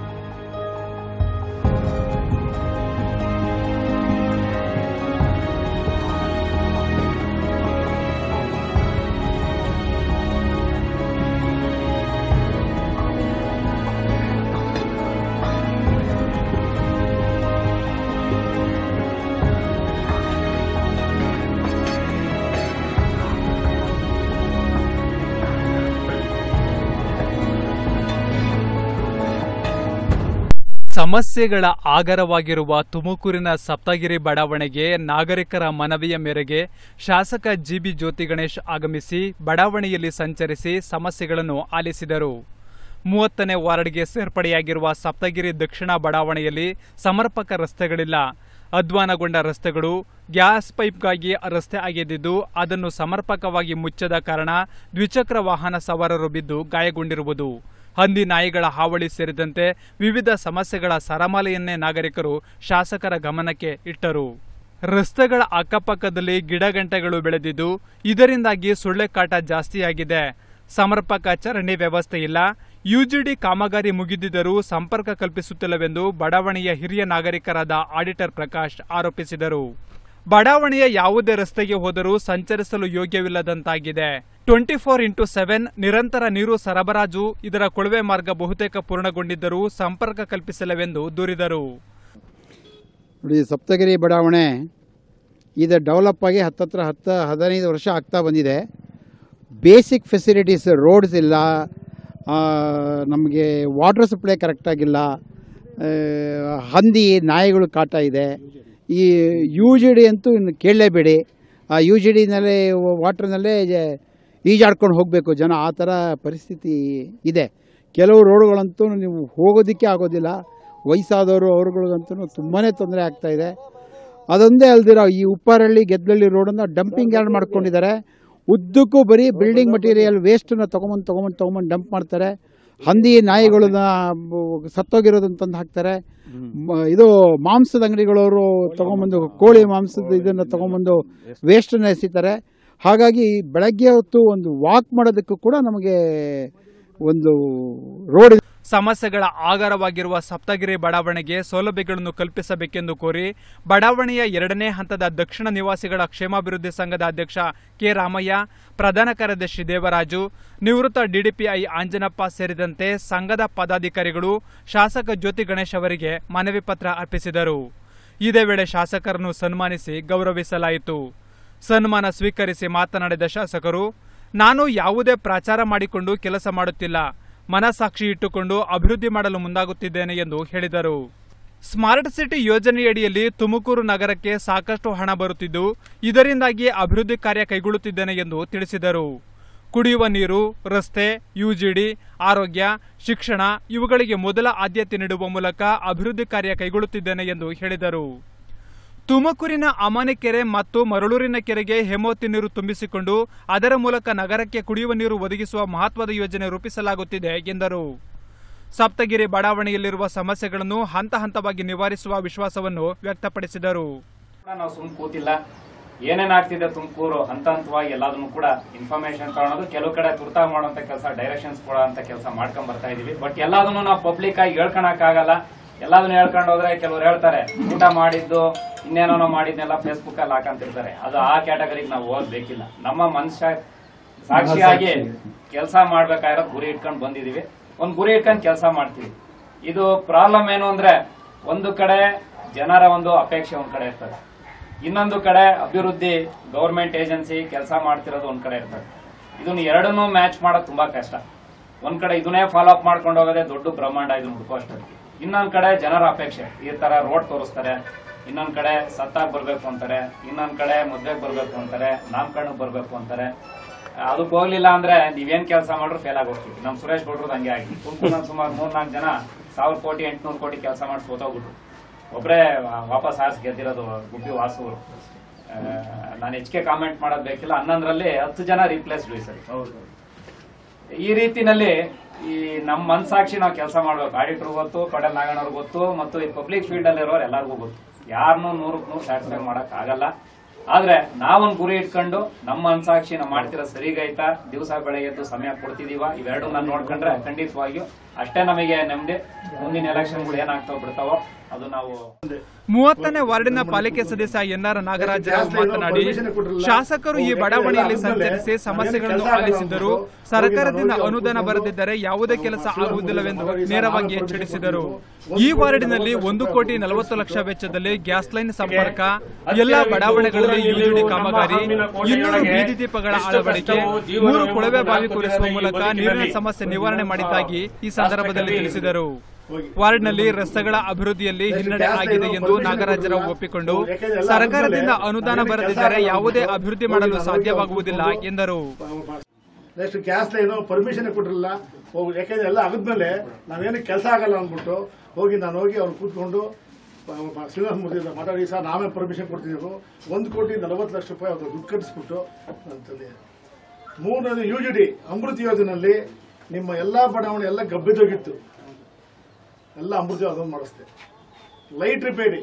ಸಮಸ್ಯೆಗಳ ಆಗರವಾಗಿರುವ ತುಮಕೂರಿನ ಸಪ್ತಗಿರಿ ಬಡಾವಣೆಗೆ ನಾಗರಿಕರ ಮನವಿಯ ಮೇರೆಗೆ ಶಾಸಕ ಜಿಬಿ ಜ್ಯೋತಿ ಗಣೇಶ್ ಆಗಮಿಸಿ ಬಡಾವಣೆಯಲ್ಲಿ ಸಂಚರಿಸಿ ಸಮಸ್ಯೆಗಳನ್ನು ಆಲಿಸಿದರು ಮೂವತ್ತನೇ ವಾರ್ಡ್ಗೆ ಸೇರ್ಪಡೆಯಾಗಿರುವ ಸಪ್ತಗಿರಿ ದಕ್ಷಿಣ ಬಡಾವಣೆಯಲ್ಲಿ ಸಮರ್ಪಕ ರಸ್ತೆಗಳಿಲ್ಲ ಅಧ್ವಾನಗೊಂಡ ರಸ್ತೆಗಳು ಗ್ಯಾಸ್ ಪೈಪ್ಗಾಗಿ ರಸ್ತೆ ಅಗೆದಿದ್ದು ಅದನ್ನು ಸಮರ್ಪಕವಾಗಿ ಮುಚ್ಚದ ಕಾರಣ ದ್ವಿಚಕ್ರ ವಾಹನ ಸವಾರರು ಬಿದ್ದು ಗಾಯಗೊಂಡಿರುವುದು ಹಂದಿ ನಾಯಿಗಳ ಹಾವಳಿ ಸೇರಿದಂತೆ ವಿವಿಧ ಸಮಸ್ಯೆಗಳ ಸರಮಾಲೆಯನ್ನೇ ನಾಗರಿಕರು ಶಾಸಕರ ಗಮನಕ್ಕೆ ಇಟ್ಟರು ರಸ್ತೆಗಳ ಅಕ್ಕಪಕ್ಕದಲ್ಲಿ ಗಿಡಗಂಟೆಗಳು ಬೆಳೆದಿದ್ದು ಇದರಿಂದಾಗಿ ಸೊಳ್ಳೆಕಾಟ ಜಾಸ್ತಿಯಾಗಿದೆ ಸಮರ್ಪಕ ಚರಂಡಿ ವ್ಯವಸ್ಥೆ ಇಲ್ಲ ಯುಜಿಡಿ ಕಾಮಗಾರಿ ಮುಗಿದಿದ್ದರೂ ಸಂಪರ್ಕ ಕಲ್ಪಿಸುತ್ತಿಲ್ಲವೆಂದು ಬಡಾವಣೆಯ ಹಿರಿಯ ನಾಗರಿಕರಾದ ಆಡಿಟರ್ ಪ್ರಕಾಶ್ ಆರೋಪಿಸಿದರು ಬಡಾವಣೆಯ ಯಾವುದೇ ರಸ್ತೆಗೆ ಹೋದರೂ ಸಂಚರಿಸಲು ಯೋಗ್ಯವಿಲ್ಲದಂತಾಗಿದೆ ಟ್ವೆಂಟಿ ಫೋರ್ ಇಂಟು ಸೆವೆನ್ ನಿರಂತರ ನೀರು ಸರಬರಾಜು ಇದರ ಕೊಳವೆ ಮಾರ್ಗ ಬಹುತೇಕ ಪೂರ್ಣಗೊಂಡಿದ್ದರೂ ಸಂಪರ್ಕ ಕಲ್ಪಿಸಿಲ್ಲವೆಂದು ದೂರಿದರು ನೋಡಿ ಸಪ್ತಗಿರಿ ಬಡಾವಣೆ ಇದು ಡೆವಲಪ್ ಆಗಿ ಹತ್ತತ್ರ ಹತ್ತು ಹದಿನೈದು ವರ್ಷ ಆಗ್ತಾ ಬಂದಿದೆ ಬೇಸಿಕ್ ಫೆಸಿಲಿಟೀಸ್ ರೋಡ್ಸ್ ಇಲ್ಲ ನಮಗೆ ವಾಟರ್ ಸಪ್ಲೈ ಕರೆಕ್ಟಾಗಿಲ್ಲ ಹಂದಿ ನಾಯಿಗಳು ಕಾಟ ಇದೆ ಈ ಯು ಜಿ ಡಿ ಅಂತೂ ಇನ್ನು ಕೇಳಲೇಬೇಡಿ ಆ ಯು ಜಿ ಡಿನಲ್ಲೇ ವಾಟ್ರ್ನಲ್ಲೇ ಈಜಾಡ್ಕೊಂಡು ಹೋಗಬೇಕು ಜನ ಆ ಥರ ಪರಿಸ್ಥಿತಿ ಇದೆ ಕೆಲವು ರೋಡುಗಳಂತೂ ನೀವು ಹೋಗೋದಕ್ಕೆ ಆಗೋದಿಲ್ಲ ವಯಸ್ಸಾದವರು ಅವ್ರುಗಳಿಗಂತೂ ತುಂಬಾ ತೊಂದರೆ ಆಗ್ತಾ ಇದೆ ಅದೊಂದೇ ಅಲ್ದಿರ ಈ ಉಪ್ಪಾರಳ್ಳಿ ಗೆದ್ದಲಳ್ಳಿ ರೋಡನ್ನು ಡಂಪಿಂಗ್ ಯಾರ್ಡ್ ಮಾಡ್ಕೊಂಡಿದ್ದಾರೆ ಉದ್ದಕ್ಕೂ ಬರೀ ಬಿಲ್ಡಿಂಗ್ ಮಟೀರಿಯಲ್ ವೇಸ್ಟನ್ನ ತೊಗೊಂಬಂದು ತೊಗೊಂಬಂದು ತೊಗೊಂಬಂದು ಡಂಪ್ ಮಾಡ್ತಾರೆ ಹಂದಿ ನಾಯಿಗಳನ್ನ ಬ- ಸತ್ತೋಗಿರೋದನ್ನ ತಂದು ಹಾಕ್ತಾರೆ ಮ- ಇದು ಮಾಂಸದ ಅಂಗಡಿಗಳವರು ತೊಗೊಂಬಂದು ಕೋಳಿ ಮಾಂಸದ ಇದನ್ನು ತೊಗೊಂಬಂದು ವೇಸ್ಟನ್ನ ಎಸಿತಾರೆ ಹಾಗಾಗಿ ಬೆಳಗ್ಗೆ ಹೊತ್ತು ಒಂದು ವಾಕ್ ಮಾಡೋದಕ್ಕೂ ಕೂಡ ನಮಗೆ ಒಂದು ರೋಡ್ ಸಮಸ್ಯೆಗಳ ಆಗರವಾಗಿರುವ ಸಪ್ತಗಿರಿ ಬಡಾವಣೆಗೆ ಸೌಲಭ್ಯಗಳನ್ನು ಕಲ್ಪಿಸಬೇಕೆಂದು ಕೋರಿ ಬಡಾವಣೆಯ ಎರಡನೇ ಹಂತದ ದಕ್ಷಿಣ ನಿವಾಸಿಗಳ ಕ್ಷೇಮಾಭಿವೃದ್ಧಿ ಸಂಘದ ಅಧ್ಯಕ್ಷ ಕೆ ರಾಮಯ್ಯ ಪ್ರಧಾನ ಕಾರ್ಯದರ್ಶಿ ದೇವರಾಜು ನಿವೃತ್ತ ಡಿಡಿಪಿಐ ಆಂಜನಪ್ಪ ಸೇರಿದಂತೆ ಸಂಘದ ಪದಾಧಿಕಾರಿಗಳು ಶಾಸಕ ಜ್ಯೋತಿ ಗಣೇಶ್ ಅವರಿಗೆ ಮನವಿ ಪತ್ರ ಅರ್ಪಿಸಿದರು ಇದೇ ವೇಳೆ ಶಾಸಕರನ್ನು ಸನ್ಮಾನಿಸಿ ಗೌರವಿಸಲಾಯಿತು ಸನ್ಮಾನ ಸ್ವೀಕರಿಸಿ ಮಾತನಾಡಿದ ಶಾಸಕರು ನಾನು ಯಾವುದೇ ಪ್ರಚಾರ ಮಾಡಿಕೊಂಡು ಕೆಲಸ ಮಾಡುತ್ತಿಲ್ಲ ಮನಸ್ಸಾಕ್ಷಿ ಇಟ್ಟುಕೊಂಡು ಅಭಿವೃದ್ಧಿ ಮಾಡಲು ಮುಂದಾಗುತ್ತಿದ್ದೇನೆ ಎಂದು ಹೇಳಿದರು ಸ್ಮಾರ್ಟ್ ಸಿಟಿ ಯೋಜನೆಯಡಿಯಲ್ಲಿ ತುಮಕೂರು ನಗರಕ್ಕೆ ಸಾಕಷ್ಟು ಹಣ ಬರುತ್ತಿದ್ದು ಇದರಿಂದಾಗಿ ಅಭಿವೃದ್ಧಿ ಕಾರ್ಯ ಕೈಗೊಳ್ಳುತ್ತಿದ್ದೇನೆ ಎಂದು ತಿಳಿಸಿದರು ಕುಡಿಯುವ ನೀರು ರಸ್ತೆ ಯುಜಿಡಿ ಆರೋಗ್ಯ ಶಿಕ್ಷಣ ಇವುಗಳಿಗೆ ಮೊದಲ ಆದ್ಯತೆ ನೀಡುವ ಮೂಲಕ ಅಭಿವೃದ್ಧಿ ಕಾರ್ಯ ಕೈಗೊಳ್ಳುತ್ತಿದ್ದೇನೆ ಎಂದು ಹೇಳಿದರು ತುಮಕೂರಿನ ಅಮಾನಿಕೆರೆ ಮತ್ತು ಮರಳೂರಿನ ಕೆರೆಗೆ ಹೇಮಾವತಿ ನೀರು ತುಂಬಿಸಿಕೊಂಡು ಅದರ ಮೂಲಕ ನಗರಕ್ಕೆ ಕುಡಿಯುವ ನೀರು ಒದಗಿಸುವ ಮಹತ್ವದ ಯೋಜನೆ ರೂಪಿಸಲಾಗುತ್ತಿದೆ ಎಂದರು ಸಪ್ತಗಿರಿ ಬಡಾವಣೆಯಲ್ಲಿರುವ ಸಮಸ್ಯೆಗಳನ್ನು ಹಂತ ಹಂತವಾಗಿ ನಿವಾರಿಸುವ ವಿಶ್ವಾಸವನ್ನು ವ್ಯಕ್ತಪಡಿಸಿದರು ಕೂಡ ನಾವು ಸುಮ್ ಕೂತಿಲ್ಲ ಏನೇನ್ ಆಗ್ತಿದೆ ತುಮಕೂರು ಹಂತ ಹಂತವಾಗಿ ಎಲ್ಲದನ್ನು ಕೂಡ ಇನ್ಫಾರ್ಮೇಶನ್ ತಗೊಳೋದು ಕೆಲವು ಕಡೆ ತುರ್ತಾಗಿ ಮಾಡುವಂತ ಕೆಲಸ ಡೈರೆಕ್ಷನ್ಸ್ ಕೊಡೋಂತ ಕೆಲಸ ಮಾಡ್ಕೊಂಡ್ ಬರ್ತಾ ಇದೀವಿ ಬಟ್ ಎಲ್ಲದನ್ನು ನಾವು ಪಬ್ಲಿಕ್ ಆಗಿ ಹೇಳ್ಕೊಳಕ್ ಆಗಲ್ಲ ಎಲ್ಲದನ್ನು ಹೇಳ್ಕೊಂಡು ಹೋದ್ರೆ ಕೆಲವ್ರು ಹೇಳ್ತಾರೆ ಊಟ ಮಾಡಿದ್ದು ಇನ್ನೇನೋ ಮಾಡಿದ್ನೆಲ್ಲ ಫೇಸ್ಬುಕ್ ಅಲ್ಲಿ ಹಾಕಂತಿರ್ತಾರೆ ಅದು ಆ ಕ್ಯಾಟಗರಿಗೆ ನಾವು ಹೋಗ್ಬೇಕಿಲ್ಲ ನಮ್ಮ ಮನುಷ್ಯ ಸಾಕ್ಷಿಯಾಗಿ ಕೆಲಸ ಮಾಡ್ಬೇಕಾಗಿರೋದು ಗುರಿ ಇಟ್ಕೊಂಡು ಬಂದಿದೀವಿ ಒಂದ್ ಗುರಿ ಇಟ್ಕೊಂಡು ಕೆಲಸ ಮಾಡ್ತೀವಿ ಇದು ಪ್ರಾಬ್ಲಮ್ ಏನು ಅಂದ್ರೆ ಒಂದು ಕಡೆ ಜನರ ಒಂದು ಅಪೇಕ್ಷೆ ಒಂದ್ ಕಡೆ ಇರ್ತದೆ ಇನ್ನೊಂದು ಕಡೆ ಅಭಿವೃದ್ಧಿ ಗೌರ್ಮೆಂಟ್ ಏಜೆನ್ಸಿ ಕೆಲಸ ಮಾಡ್ತಿರೋದು ಒಂದ್ ಕಡೆ ಇರ್ತದೆ ಇದನ್ನ ಎರಡನ್ನೂ ಮ್ಯಾಚ್ ಮಾಡೋದು ತುಂಬಾ ಕಷ್ಟ ಒಂದ್ ಕಡೆ ಇದನ್ನೇ ಫಾಲೋ ಅಪ್ ಮಾಡ್ಕೊಂಡು ಹೋಗೋದೇ ದೊಡ್ಡ ಬ್ರಹ್ಮಾಂಡ ಇದನ್ನ ಹುಡ್ಕೋಷ್ಟೊತ್ತಿಗೆ ಇನ್ನೊಂದ್ ಕಡೆ ಜನರ ಅಪೇಕ್ಷೆ ಈ ತರ ರೋಡ್ ತೋರಿಸ್ತಾರೆ ಇನ್ನೊಂದ್ ಕಡೆ ಸತ್ತಾಗ್ ಬರ್ಬೇಕು ಅಂತಾರೆ ಇನ್ನೊಂದ್ ಕಡೆ ಮದ್ವೆಗ್ ಬರ್ಬೇಕು ಅಂತಾರೆ ನಾಮಕರಣಕ್ ಬರ್ಬೇಕು ಅಂತಾರೆ ಅದಕ್ಕೆ ಹೋಗ್ಲಿಲ್ಲ ಅಂದ್ರೆ ನೀವೇನ್ ಕೆಲಸ ಮಾಡ್ರು ಫೇಲ್ ಆಗಿ ಹೋಗ್ತೀವಿ ನಮ್ ಸುರೇಶ್ ಗೌಡ್ರದ್ದು ಹಂಗೆ ಆಗಿ ತುಮಕೂರಿನಲ್ಲಿ ಸುಮಾರು ಮೂರ್ ನಾಲ್ಕು ಜನ ಸಾವಿರ ಕೋಟಿ ಎಂಟ್ನೂರು ಕೋಟಿ ಕೆಲಸ ಮಾಡಿ ಸೋತೋಗ್ಬಿಟ್ರು ಒಬ್ರೇ ವಾಪಸ್ ಆರ್ಸ್ ಗೆದ್ದಿರೋದು ಗುಬ್ಬಿ ವಾಸು ಅವರು ನಾನು ಹೆಚ್ಚಿಗೆ ಕಾಮೆಂಟ್ ಮಾಡೋದ್ ಬೇಕಿಲ್ಲ ಹನ್ನೊಂದರಲ್ಲಿ ಹತ್ತು ಜನ ರೀಪ್ಲೇಸ್ ಈ ಸರಿ ಈ ರೀತಿನಲ್ಲಿ ಈ ನಮ್ಮ ಮನ್ಸಾಕ್ಷಿ ನಾವು ಕೆಲಸ ಮಾಡ್ಬೇಕು ಆಡಿಟರ್ ಗೊತ್ತು ಕಡಲ್ ನಾಗಣ್ಣವ್ರಿಗೆ ಗೊತ್ತು ಮತ್ತು ಈ ಪಬ್ಲಿಕ್ ಫೀಲ್ಡ್ ಅಲ್ಲಿ ಇರೋರು ಎಲ್ಲರಿಗೂ ಗೊತ್ತು ಯಾರನ್ನೂ ನೂರಕ್ಕೆ ನೂರು ಸ್ಯಾಟಿಸ್ಫೈ ಮಾಡಕ್ ಆಗಲ್ಲ ಆದ್ರೆ ನಾವೊಂದ್ ಗುರಿ ಇಟ್ಕೊಂಡು ನಮ್ಮ ಮನ್ಸಾಕ್ಷಿ ನಾವು ಮಾಡ್ತಿರೋ ಸರಿಗೈತಾ ದಿವಸ ಬೆಳಗ್ಗೆ ಎದ್ದು ಸಮಯ ಕೊಡ್ತಿದೀವ ಇವೆರಡು ನಾನು ನೋಡ್ಕೊಂಡ್ರೆ ಖಂಡಿತವಾಗಿಯೂ ಅಷ್ಟೇ ನಮಗೆ ನೆಮ್ಮದಿ ಮುಂದಿನ ಎಲೆಕ್ಷನ್ಗಳು ಏನಾಗ್ತಾವ ಬಿಡ್ತಾವೋ ಅದು ನಾವು ಮೂವತ್ತನೇ ವಾರ್ಡಿನ ಪಾಲಿಕೆ ಸದಸ್ಯ ಎನ್ಆರ್ ನಾಗರಾಜರಾವ್ ಮಾತನಾಡಿ ಶಾಸಕರು ಈ ಬಡಾವಣೆಯಲ್ಲಿ ಸಂಚರಿಸಿ ಸಮಸ್ಯೆಗಳನ್ನು ಆಲಿಸಿದ್ದರು ಸರ್ಕಾರದಿಂದ ಅನುದಾನ ಬರದಿದ್ದರೆ ಯಾವುದೇ ಕೆಲಸ ಆಗುವುದಿಲ್ಲವೆಂದು ನೇರವಾಗಿ ಎಚ್ಚರಿಸಿದರು ಈ ವಾರ್ಡಿನಲ್ಲಿ ಒಂದು ಕೋಟಿ ನಲವತ್ತು ಲಕ್ಷ ವೆಚ್ಚದಲ್ಲಿ ಗ್ಯಾಸ್ ಲೈನ್ ಸಂಪರ್ಕ ಎಲ್ಲಾ ಬಡಾವಣೆಗಳಲ್ಲಿ ಯುಜಿಡಿ ಕಾಮಗಾರಿ ಇನ್ನೂರು ಬೀದಿ ದೀಪಗಳ ಅಳವಡಿಕೆ ಮೂರು ಕೊಳವೆ ಬಾವಿ ಕೊರೆಸುವ ಮೂಲಕ ನೀರಿನ ಸಮಸ್ಯೆ ನಿವಾರಣೆ ಮಾಡಿದ್ದಾಗಿ ಈ ಸಂದರ್ಭದಲ್ಲಿ ತಿಳಿಸಿದರು ವಾರ್ಡ್ನಲ್ಲಿ ರಸ್ತೆಗಳ ಅಭಿವೃದ್ಧಿಯಲ್ಲಿ ಹಿನ್ನಡೆ ಆಗಿದೆ ಎಂದು ನಾಗರಾಜರಾವ್ ಒಪ್ಪಿಕೊಂಡು ಸರ್ಕಾರದಿಂದ ಅನುದಾನ ಬರದಿದ್ದರೆ ಯಾವುದೇ ಅಭಿವೃದ್ಧಿ ಮಾಡಲು ಸಾಧ್ಯವಾಗುವುದಿಲ್ಲ ಎಂದರು ನೆಕ್ಸ್ಟ್ ಗ್ಯಾಸ್ ಲೈನು ಪರ್ಮಿಷನ್ ಕೊಟ್ಟಿರಲಿಲ್ಲ ಹೋಗಿ ಯಾಕೆಂದ್ರೆ ಎಲ್ಲ ಆಗದ್ಮೇಲೆ ನಾವೇನು ಕೆಲಸ ಆಗಲ್ಲ ಅಂದ್ಬಿಟ್ಟು ಹೋಗಿ ನಾನು ಹೋಗಿ ಅವ್ರು ಕೂತ್ಕೊಂಡು ಶ್ರೀನಿವಾಸ ಮೂರ್ತಿ ಹತ್ರ ಮಾತಾಡಿ ಸರ್ ನಾವೇ ಪರ್ಮಿಷನ್ ಕೊಡ್ತಿದ್ದೆವು ಒಂದು ಕೋಟಿ ನಲವತ್ತು ಲಕ್ಷ ರೂಪಾಯಿ ಅವ್ರು ದುಡ್ಡು ಕಟ್ಟಿಸ್ಬಿಟ್ಟು ಅಂತಂದು ಮೂರನೇದು ಯು ಜಿ ಡಿ ಅಮೃತ ಯೋಜನೆಯಲ್ಲಿ ನಿಮ್ಮ ಎಲ್ಲ ಬಡಾವಣೆ ಎಲ್ಲ ಗಬ್ಬಿದೋಗಿತ್ತು ಎಲ್ಲ ಅಮೃತ ಅದೊಂದು ಮಾಡಿಸ್ದೆ ಲೈಟ್ ರಿಪೇರಿ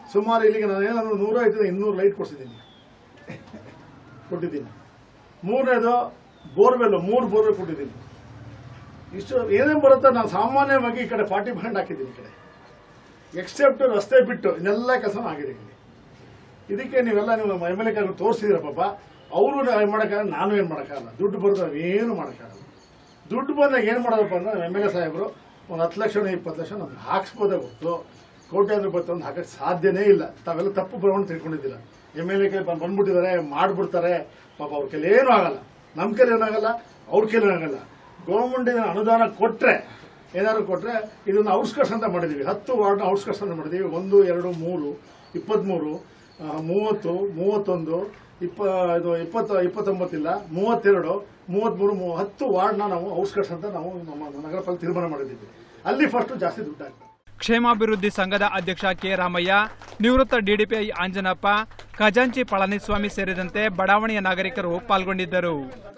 ಸುಮಾರು ಇಲ್ಲಿಗೆ ನಾನು ಏನಾದ್ರು ನೂರ ಐದು ಇನ್ನೂರು ಲೈಟ್ ಕೊಡ್ಸಿದ್ದೀನಿ ಕೊಟ್ಟಿದ್ದೀನಿ ಮೂರನೇದು ಬೋರ್ವೆಲ್ ಮೂರು ಬೋರ್ವೆಲ್ ಕೊಟ್ಟಿದ್ದೀನಿ ಇಷ್ಟು ಏನೇನು ಬರುತ್ತೋ ನಾನು ಸಾಮಾನ್ಯವಾಗಿ ಈ ಕಡೆ ಫಾರ್ಟಿ ಪರ್ಸೆಂಟ್ ಹಾಕಿದ್ದೀನಿ ಈ ಕಡೆ ಎಕ್ಸೆಪ್ಟ್ ರಸ್ತೆ ಬಿಟ್ಟು ಇನ್ನೆಲ್ಲ ಕೆಲಸ ಆಗಿದೆ ಇಲ್ಲಿ ಇದಕ್ಕೆ ನೀವೆಲ್ಲ ನೀವು ಎಮ್ ಎಲ್ ಎ ತೋರಿಸಿದಿರ ಪಾಪ ಅವರು ಏನು ಮಾಡೋಕ್ಕಾಗಲ್ಲ ನಾನು ಏನು ಮಾಡೋಕ್ಕಾಗಲ್ಲ ದುಡ್ಡು ಬರೋದು ಏನು ಮಾಡೋಕ್ಕಾಗಲ್ಲ ದುಡ್ಡು ಬಂದಾಗ ಏನು ಮಾಡೋದಪ್ಪ ಅಂದ್ರೆ ನಮ್ಮ ಎಮ್ ಎಲ್ ಎ ಸಾಹೇಬರು ಒಂದು ಹತ್ತು ಲಕ್ಷ ಇಪ್ಪತ್ತು ಲಕ್ಷ ನಮ್ಗೆ ಹಾಕ್ಸ್ಬೋದೇ ಹೊರತು ಕೋಟ್ಯಾಂತರ ರೂಪಾಯಿ ತಂದು ಹಾಕಕ್ಕೆ ಸಾಧ್ಯನೇ ಇಲ್ಲ ತಾವೆಲ್ಲ ತಪ್ಪು ಬರೋಣ ತಿಳ್ಕೊಂಡಿದ್ದಿಲ್ಲ ಎಮ್ ಎಲ್ ಎ ಕೈ ಬಂದ್ಬಿಟ್ಟಿದ್ದಾರೆ ಮಾಡ್ಬಿಡ್ತಾರೆ ಪಾಪ ಅವ್ರ ಕೈಲಿ ಏನೂ ಆಗಲ್ಲ ನಮ್ಮ ಕೈಲಿ ಏನಾಗಲ್ಲ ಅವ್ರ ಕೈಲಿ ಏನಾಗಲ್ಲ ಗೌರ್ಮೆಂಟ್ ಅನುದಾನ ಕೊಟ್ಟರೆ ಏನಾದ್ರು ಕೊಟ್ಟರೆ ಇದನ್ನು ಔಟ್ಸ್ಕಟ್ಸ್ ಅಂತ ಮಾಡಿದ್ದೀವಿ ಹತ್ತು ವಾರ್ಡ್ನ ಔಟ್ಸ್ಕಟ್ಸ್ ಅಂತ ಮಾಡಿದ್ದೀವಿ ಒಂದು ಎರಡು ಮೂರು ಇಪ್ಪತ್ತ್ಮೂರು ಆ, ಮೂವತ್ತು ಮೂವತ್ತೊಂದು ಇಪ್ಪ ಇದು ಇಪ್ಪತ್ತು ಇಪ್ಪತ್ತೊಂಬತ್ತಿಲ್ಲ ಮೂವತ್ತೆರಡು ಮೂವತ್ತ್ಮೂರು ಮೂ ಹತ್ತು ವಾರ್ಡ್ನ ನಾವು ಔಟ್ಸ್ಕಟ್ಸ್ ಅಂತ ನಾವು ನಮ್ಮ ನಗರ ಪಾಲಿಕೆ ತೀರ್ಮಾನ ಮಾಡಿದ್ದೀವಿ ಅಲ್ಲಿ ಫಸ್ಟ್ ಜಾಸ್ತಿ ದುಡ್ಡು ಆಗ್ತದೆ ಕ್ಷೇಮಾಭಿವೃದ್ಧಿ ಸಂಘದ ಅಧ್ಯಕ್ಷ ಕೆ ರಾಮಯ್ಯ ನಿವೃತ್ತ ಡಿಡಿಪಿಐ ಅಂಜನಪ್ಪ ಖಜಾಂಚಿ ಪಳನಿಸ್ವಾಮಿ ಸೇರಿದಂತೆ ಬಡಾವಣೆಯ ನಾಗರಿಕರು ಪಾಲ್ಗೊಂಡಿದ್ದರು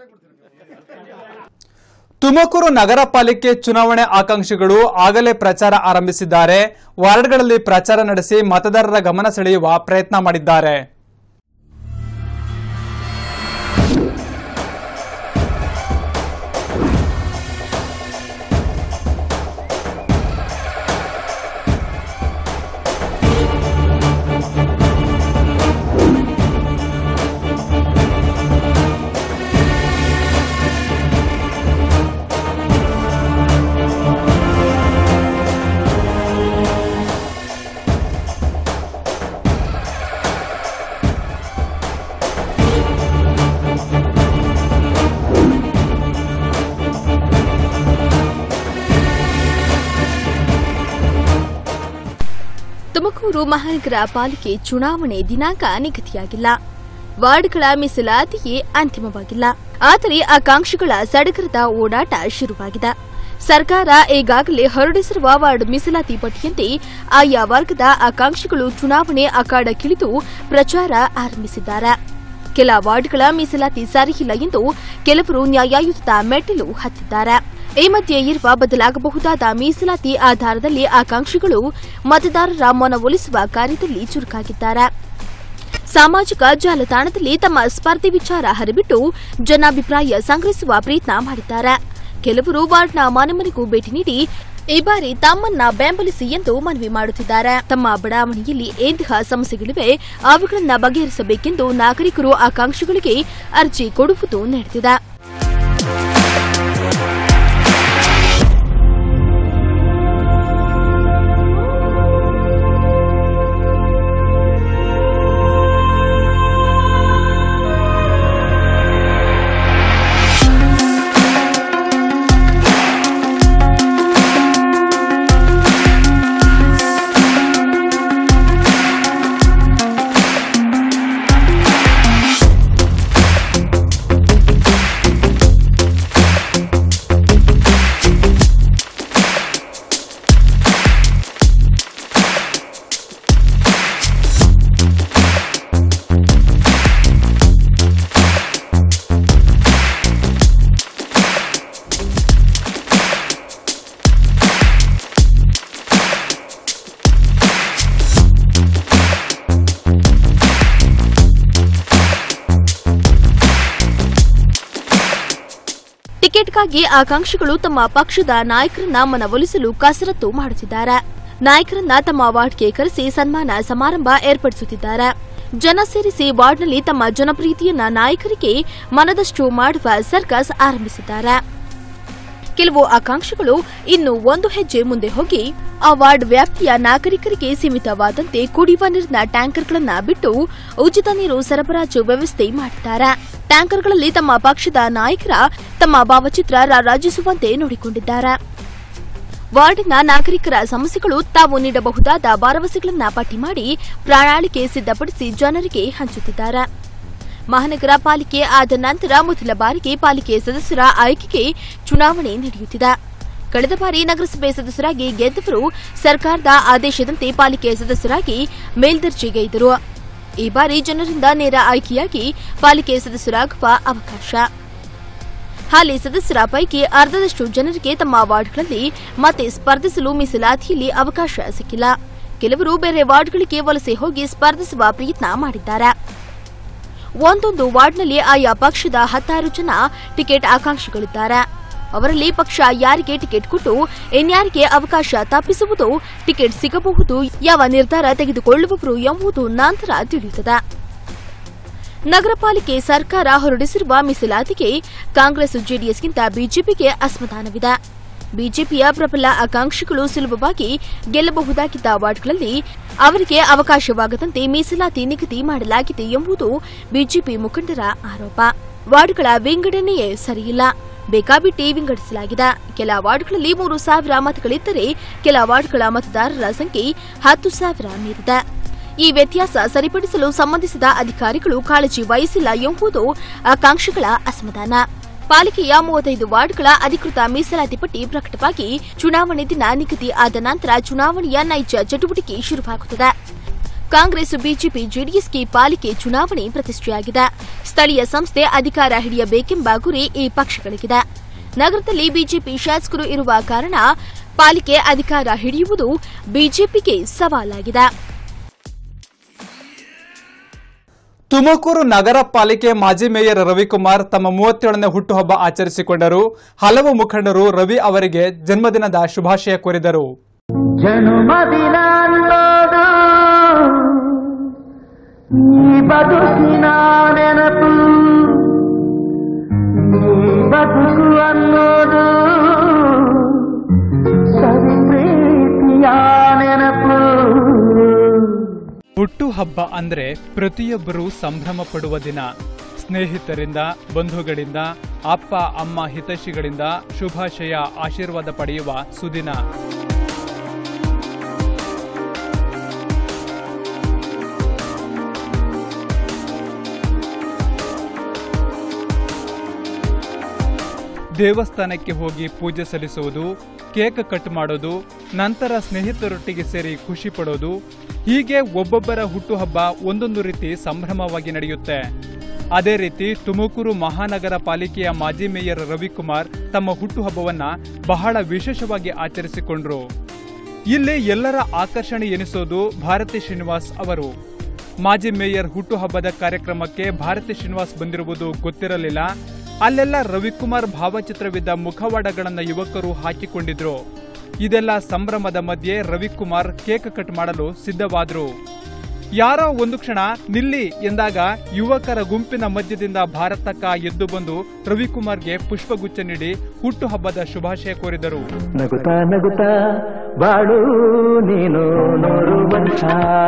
ತುಮಕೂರು ನಗರ ಪಾಲಿಕೆ ಚುನಾವಣೆ ಆಕಾಂಕ್ಷಿಗಳು ಆಗಲೇ ಪ್ರಚಾರ ಆರಂಭಿಸಿದ್ದಾರೆ ವಾರ್ಡ್ಗಳಲ್ಲಿ ಪ್ರಚಾರ ನಡೆಸಿ ಮತದಾರರ ಗಮನ ಸೆಳೆಯುವ ಪ್ರಯತ್ನ ಮಾಡಿದ್ದಾರೆ ತುಮಕೂರು ಮಹಾನಗರ ಪಾಲಿಕೆ ಚುನಾವಣೆ ದಿನಾಂಕ ನಿಗದಿಯಾಗಿಲ್ಲ ವಾರ್ಡ್ಗಳ ಮೀಸಲಾತಿಯೇ ಅಂತಿಮವಾಗಿಲ್ಲ ಆದರೆ ಆಕಾಂಕ್ಷಿಗಳ ಸಡಗರದ ಓಡಾಟ ಶುರುವಾಗಿದೆ ಸರ್ಕಾರ ಈಗಾಗಲೇ ಹೊರಡಿಸಿರುವ ವಾರ್ಡ್ ಮೀಸಲಾತಿ ಪಟ್ಟಿಯಂತೆ ಆಯಾ ವರ್ಗದ ಆಕಾಂಕ್ಷಿಗಳು ಚುನಾವಣೆ ಅಖಾಡಕ್ಕಿಳಿದು ಪ್ರಚಾರ ಆರಂಭಿಸಿದ್ದಾರೆ ಕೆಲ ವಾರ್ಡ್ಗಳ ಮೀಸಲಾತಿ ಸರಿಯಿಲ್ಲ ಎಂದು ಕೆಲವರು ನ್ಯಾಯಾಯುತ ಮೆಟ್ಟಿಲು ಹತ್ತಿದ್ದಾರೆ ಈ ಮಧ್ಯೆ ಇರುವ ಬದಲಾಗಬಹುದಾದ ಮೀಸಲಾತಿ ಆಧಾರದಲ್ಲಿ ಆಕಾಂಕ್ಷಿಗಳು ಮತದಾರರ ಮನವೊಲಿಸುವ ಕಾರ್ಯದಲ್ಲಿ ಚುರುಕಾಗಿದ್ದಾರೆ ಸಾಮಾಜಿಕ ಜಾಲತಾಣದಲ್ಲಿ ತಮ್ಮ ಸ್ಪರ್ಧೆ ವಿಚಾರ ಹರಿಬಿಟ್ಟು ಜನಾಭಿಪ್ರಾಯ ಸಂಗ್ರಹಿಸುವ ಪ್ರಯತ್ನ ಮಾಡಿದ್ದಾರೆ ಕೆಲವರು ವಾರ್ಡ್ನ ಮನೆ ಮನೆಗೂ ಭೇಟಿ ನೀಡಿ ಈ ಬಾರಿ ತಮ್ಮನ್ನ ಬೆಂಬಲಿಸಿ ಎಂದು ಮನವಿ ಮಾಡುತ್ತಿದ್ದಾರೆ ತಮ್ಮ ಬಡಾವಣೆಯಲ್ಲಿ ಎಂತಹ ಸಮಸ್ಯೆಗಳಿವೆ ಅವುಗಳನ್ನು ಬಗೆಹರಿಸಬೇಕೆಂದು ನಾಗರಿಕರು ಆಕಾಂಕ್ಷಿಗಳಿಗೆ ಅರ್ಜಿ ಕೊಡುವುದು ನಡೆದಿದೆ ಟಿಕೆಟ್ಗಾಗಿ ಆಕಾಂಕ್ಷಿಗಳು ತಮ್ಮ ಪಕ್ಷದ ನಾಯಕರನ್ನ ಮನವೊಲಿಸಲು ಕಸರತ್ತು ಮಾಡುತ್ತಿದ್ದಾರೆ ನಾಯಕರನ್ನ ತಮ್ಮ ವಾರ್ಡ್ಗೆ ಕರೆಸಿ ಸನ್ಮಾನ ಸಮಾರಂಭ ಏರ್ಪಡಿಸುತ್ತಿದ್ದಾರೆ ಜನ ಸೇರಿಸಿ ವಾರ್ಡ್ನಲ್ಲಿ ತಮ್ಮ ಜನಪ್ರೀತಿಯನ್ನ ನಾಯಕರಿಗೆ ಮನದಷ್ಟು ಮಾಡುವ ಸರ್ಕಸ್ ಆರಂಭಿಸಿದ್ದಾರೆ ಕೆಲವು ಆಕಾಂಕ್ಷಿಗಳು ಇನ್ನು ಒಂದು ಹೆಜ್ಜೆ ಮುಂದೆ ಹೋಗಿ ಆ ವಾರ್ಡ್ ವ್ಯಾಪ್ತಿಯ ನಾಗರಿಕರಿಗೆ ಸೀಮಿತವಾದಂತೆ ಕುಡಿಯುವ ನೀರಿನ ಟ್ಯಾಂಕರ್ಗಳನ್ನ ಬಿಟ್ಟು ಉಚಿತ ನೀರು ಸರಬರಾಜು ವ್ಯವಸ್ಥೆ ಮಾಡಿದ್ದಾರೆ ಟ್ಯಾಂಕರ್ಗಳಲ್ಲಿ ತಮ್ಮ ಪಕ್ಷದ ನಾಯಕರ ತಮ್ಮ ಭಾವಚಿತ್ರ ರಾರಾಜಿಸುವಂತೆ ನೋಡಿಕೊಂಡಿದ್ದಾರೆ ವಾರ್ಡಿನ ನಾಗರಿಕರ ಸಮಸ್ಯೆಗಳು ತಾವು ನೀಡಬಹುದಾದ ಭರವಸೆಗಳನ್ನ ಪಟ್ಟಿ ಮಾಡಿ ಪ್ರಣಾಳಿಕೆ ಸಿದ್ಧಪಡಿಸಿ ಜನರಿಗೆ ಹಂಚುತ್ತಿದ್ದಾರೆ ಮಹಾನಗರ ಪಾಲಿಕೆ ಆದ ನಂತರ ಮೊದಲ ಬಾರಿಗೆ ಪಾಲಿಕೆ ಸದಸ್ಯರ ಆಯ್ಕೆಗೆ ಚುನಾವಣೆ ನಡೆಯುತ್ತಿದೆ ಕಳೆದ ಬಾರಿ ನಗರಸಭೆ ಸದಸ್ಯರಾಗಿ ಗೆದ್ದವರು ಸರ್ಕಾರದ ಆದೇಶದಂತೆ ಪಾಲಿಕೆ ಸದಸ್ಯರಾಗಿ ಮೇಲ್ದರ್ಜೆಗೈದರು ಈ ಬಾರಿ ಜನರಿಂದ ನೇರ ಆಯ್ಕೆಯಾಗಿ ಪಾಲಿಕೆ ಸದಸ್ಯರಾಗುವ ಅವಕಾಶ ಹಾಲಿ ಸದಸ್ಯರ ಪೈಕಿ ಅರ್ಧದಷ್ಟು ಜನರಿಗೆ ತಮ್ಮ ವಾರ್ಡ್ಗಳಲ್ಲಿ ಮತ್ತೆ ಸ್ಪರ್ಧಿಸಲು ಮೀಸಲಾತಿಯಲ್ಲಿ ಅವಕಾಶ ಸಿಕ್ಕಿಲ್ಲ ಕೆಲವರು ಬೇರೆ ವಾರ್ಡ್ಗಳಿಗೆ ವಲಸೆ ಹೋಗಿ ಸ್ಪರ್ಧಿಸುವ ಪ್ರಯತ್ನ ಮಾಡಿದ್ದಾರೆ ಒಂದೊಂದು ವಾರ್ಡ್ನಲ್ಲಿ ಆಯಾ ಪಕ್ಷದ ಹತ್ತಾರು ಜನ ಟಿಕೆಟ್ ಆಕಾಂಕ್ಷಿಗಳಿದ್ದಾರೆ ಅವರಲ್ಲಿ ಪಕ್ಷ ಯಾರಿಗೆ ಟಿಕೆಟ್ ಕೊಟ್ಟು ಇನ್ಯಾರಿಗೆ ಅವಕಾಶ ತಪ್ಪಿಸುವುದು ಟಿಕೆಟ್ ಸಿಗಬಹುದು ಯಾವ ನಿರ್ಧಾರ ತೆಗೆದುಕೊಳ್ಳುವವರು ಎಂಬುದು ನಂತರ ತಿಳಿಯುತ್ತದೆ ನಗರ ಪಾಲಿಕೆ ಸರ್ಕಾರ ಹೊರಡಿಸಿರುವ ಮೀಸಲಾತಿಗೆ ಕಾಂಗ್ರೆಸ್ ಜೆಡಿಎಸ್ಗಿಂತ ಬಿಜೆಪಿಗೆ ಅಸಮಾಧಾನವಿದೆ ಬಿಜೆಪಿಯ ಪ್ರಬಲ ಆಕಾಂಕ್ಷಿಗಳು ಸುಲಭವಾಗಿ ಗೆಲ್ಲಬಹುದಾಗಿದ್ದ ವಾರ್ಡ್ಗಳಲ್ಲಿ ಅವರಿಗೆ ಅವಕಾಶವಾಗದಂತೆ ಮೀಸಲಾತಿ ನಿಗದಿ ಮಾಡಲಾಗಿದೆ ಎಂಬುದು ಬಿಜೆಪಿ ಮುಖಂಡರ ಆರೋಪ ವಾರ್ಡ್ಗಳ ವಿಂಗಡಣೆಯೇ ಸರಿಯಿಲ್ಲ ಬೇಕಾಬಿಟ್ಟಿ ವಿಂಗಡಿಸಲಾಗಿದೆ ಕೆಲ ವಾರ್ಡ್ಗಳಲ್ಲಿ ಮೂರು ಸಾವಿರ ಮತಗಳಿದ್ದರೆ ಕೆಲ ವಾರ್ಡ್ಗಳ ಮತದಾರರ ಸಂಖ್ಯೆ ಹತ್ತು ಸಾವಿರ ಮೀರಿದೆ ಈ ವ್ಯತ್ಯಾಸ ಸರಿಪಡಿಸಲು ಸಂಬಂಧಿಸಿದ ಅಧಿಕಾರಿಗಳು ಕಾಳಜಿ ವಹಿಸಿಲ್ಲ ಎಂಬುದು ಆಕಾಂಕ್ಷಿಗಳ ಅಸಮಾಧಾನ ಪಾಲಿಕೆಯ ಮೂವತ್ತೈದು ವಾರ್ಡ್ಗಳ ಅಧಿಕೃತ ಮೀಸಲಾತಿ ಪಟ್ಟಿ ಪ್ರಕಟವಾಗಿ ಚುನಾವಣೆ ದಿನ ನಿಗದಿ ಆದ ನಂತರ ಚುನಾವಣೆಯ ನೈಜ ಚಟುವಟಿಕೆ ಶುರುವಾಗುತ್ತದೆ ಕಾಂಗ್ರೆಸ್ ಬಿಜೆಪಿ ಜೆಡಿಎಸ್ಗೆ ಪಾಲಿಕೆ ಚುನಾವಣೆ ಪ್ರತಿಷ್ಠೆಯಾಗಿದೆ ಸ್ಥಳೀಯ ಸಂಸ್ಥೆ ಅಧಿಕಾರ ಹಿಡಿಯಬೇಕೆಂಬ ಗುರಿ ಈ ಪಕ್ಷಗಳಿಗಿದೆ ನಗರದಲ್ಲಿ ಬಿಜೆಪಿ ಶಾಸಕರು ಇರುವ ಕಾರಣ ಪಾಲಿಕೆ ಅಧಿಕಾರ ಹಿಡಿಯುವುದು ಬಿಜೆಪಿಗೆ ಸವಾಲಾಗಿದೆ ತುಮಕೂರು ನಗರ ಪಾಲಿಕೆ ಮಾಜಿ ಮೇಯರ್ ರವಿಕುಮಾರ್ ತಮ್ಮ ಮೂವತ್ತೇಳನೇ ಹುಟ್ಟುಹಬ್ಬ ಆಚರಿಸಿಕೊಂಡರು ಹಲವು ಮುಖಂಡರು ರವಿ ಅವರಿಗೆ ಜನ್ಮದಿನದ ಶುಭಾಶಯ ಕೋರಿದರು ಜನುಮದಿನ ಅನ್ನೋದು ಈ ಬದುಕಿನ ನೆನಪು ಈ ಬದುಕು ಅನ್ನೋದು ಸವಿ ಪ್ರೀತಿಯ ನೆನಪು ಹುಟ್ಟುಹಬ್ಬ ಅಂದ್ರೆ ಪ್ರತಿಯೊಬ್ಬರೂ ಸಂಭ್ರಮ ಪಡುವ ದಿನ ಸ್ನೇಹಿತರಿಂದ ಬಂಧುಗಳಿಂದ ಅಪ್ಪ ಅಮ್ಮ ಹಿತೈಷಿಗಳಿಂದ ಶುಭಾಶಯ ಆಶೀರ್ವಾದ ಪಡೆಯುವ ಸುದಿನ ದೇವಸ್ಥಾನಕ್ಕೆ ಹೋಗಿ ಪೂಜೆ ಸಲ್ಲಿಸುವುದು ಕೇಕ್ ಕಟ್ ಮಾಡೋದು ನಂತರ ಸ್ನೇಹಿತರೊಟ್ಟಿಗೆ ಸೇರಿ ಖುಷಿ ಪಡೋದು ಹೀಗೆ ಒಬ್ಬೊಬ್ಬರ ಹುಟ್ಟುಹಬ್ಬ ಒಂದೊಂದು ರೀತಿ ಸಂಭ್ರಮವಾಗಿ ನಡೆಯುತ್ತೆ ಅದೇ ರೀತಿ ತುಮಕೂರು ಮಹಾನಗರ ಪಾಲಿಕೆಯ ಮಾಜಿ ಮೇಯರ್ ರವಿಕುಮಾರ್ ತಮ್ಮ ಹುಟ್ಟುಹಬ್ಬವನ್ನ ಬಹಳ ವಿಶೇಷವಾಗಿ ಆಚರಿಸಿಕೊಂಡ್ರು ಇಲ್ಲಿ ಎಲ್ಲರ ಆಕರ್ಷಣೆ ಎನಿಸೋದು ಭಾರತಿ ಶ್ರೀನಿವಾಸ್ ಅವರು ಮಾಜಿ ಮೇಯರ್ ಹುಟ್ಟುಹಬ್ಬದ ಕಾರ್ಯಕ್ರಮಕ್ಕೆ ಭಾರತಿ ಶ್ರೀನಿವಾಸ್ ಬಂದಿರುವುದು ಗೊತ್ತಿರಲಿಲ್ಲ ಅಲ್ಲೆಲ್ಲ ರವಿಕುಮಾರ್ ಭಾವಚಿತ್ರವಿದ್ದ ಮುಖವಾಡಗಳನ್ನ ಯುವಕರು ಹಾಕಿಕೊಂಡಿದ್ರು ಇದೆಲ್ಲ ಸಂಭ್ರಮದ ಮಧ್ಯೆ ರವಿಕುಮಾರ್ ಕೇಕ್ ಕಟ್ ಮಾಡಲು ಸಿದ್ಧವಾದ್ರು ಯಾರೋ ಒಂದು ಕ್ಷಣ ನಿಲ್ಲಿ ಎಂದಾಗ ಯುವಕರ ಗುಂಪಿನ ಮಧ್ಯದಿಂದ ಭಾರತಕ್ಕ ಎದ್ದು ಬಂದು ರವಿಕುಮಾರ್ಗೆ ಪುಷ್ಪಗುಚ್ಛ ನೀಡಿ ಹುಟ್ಟುಹಬ್ಬದ ಶುಭಾಶಯ ಕೋರಿದರು ನಗುತ್ತಾ ನಗುತ್ತಾ ಬಾಳು ನೀನು ನೂರು ವರ್ಷ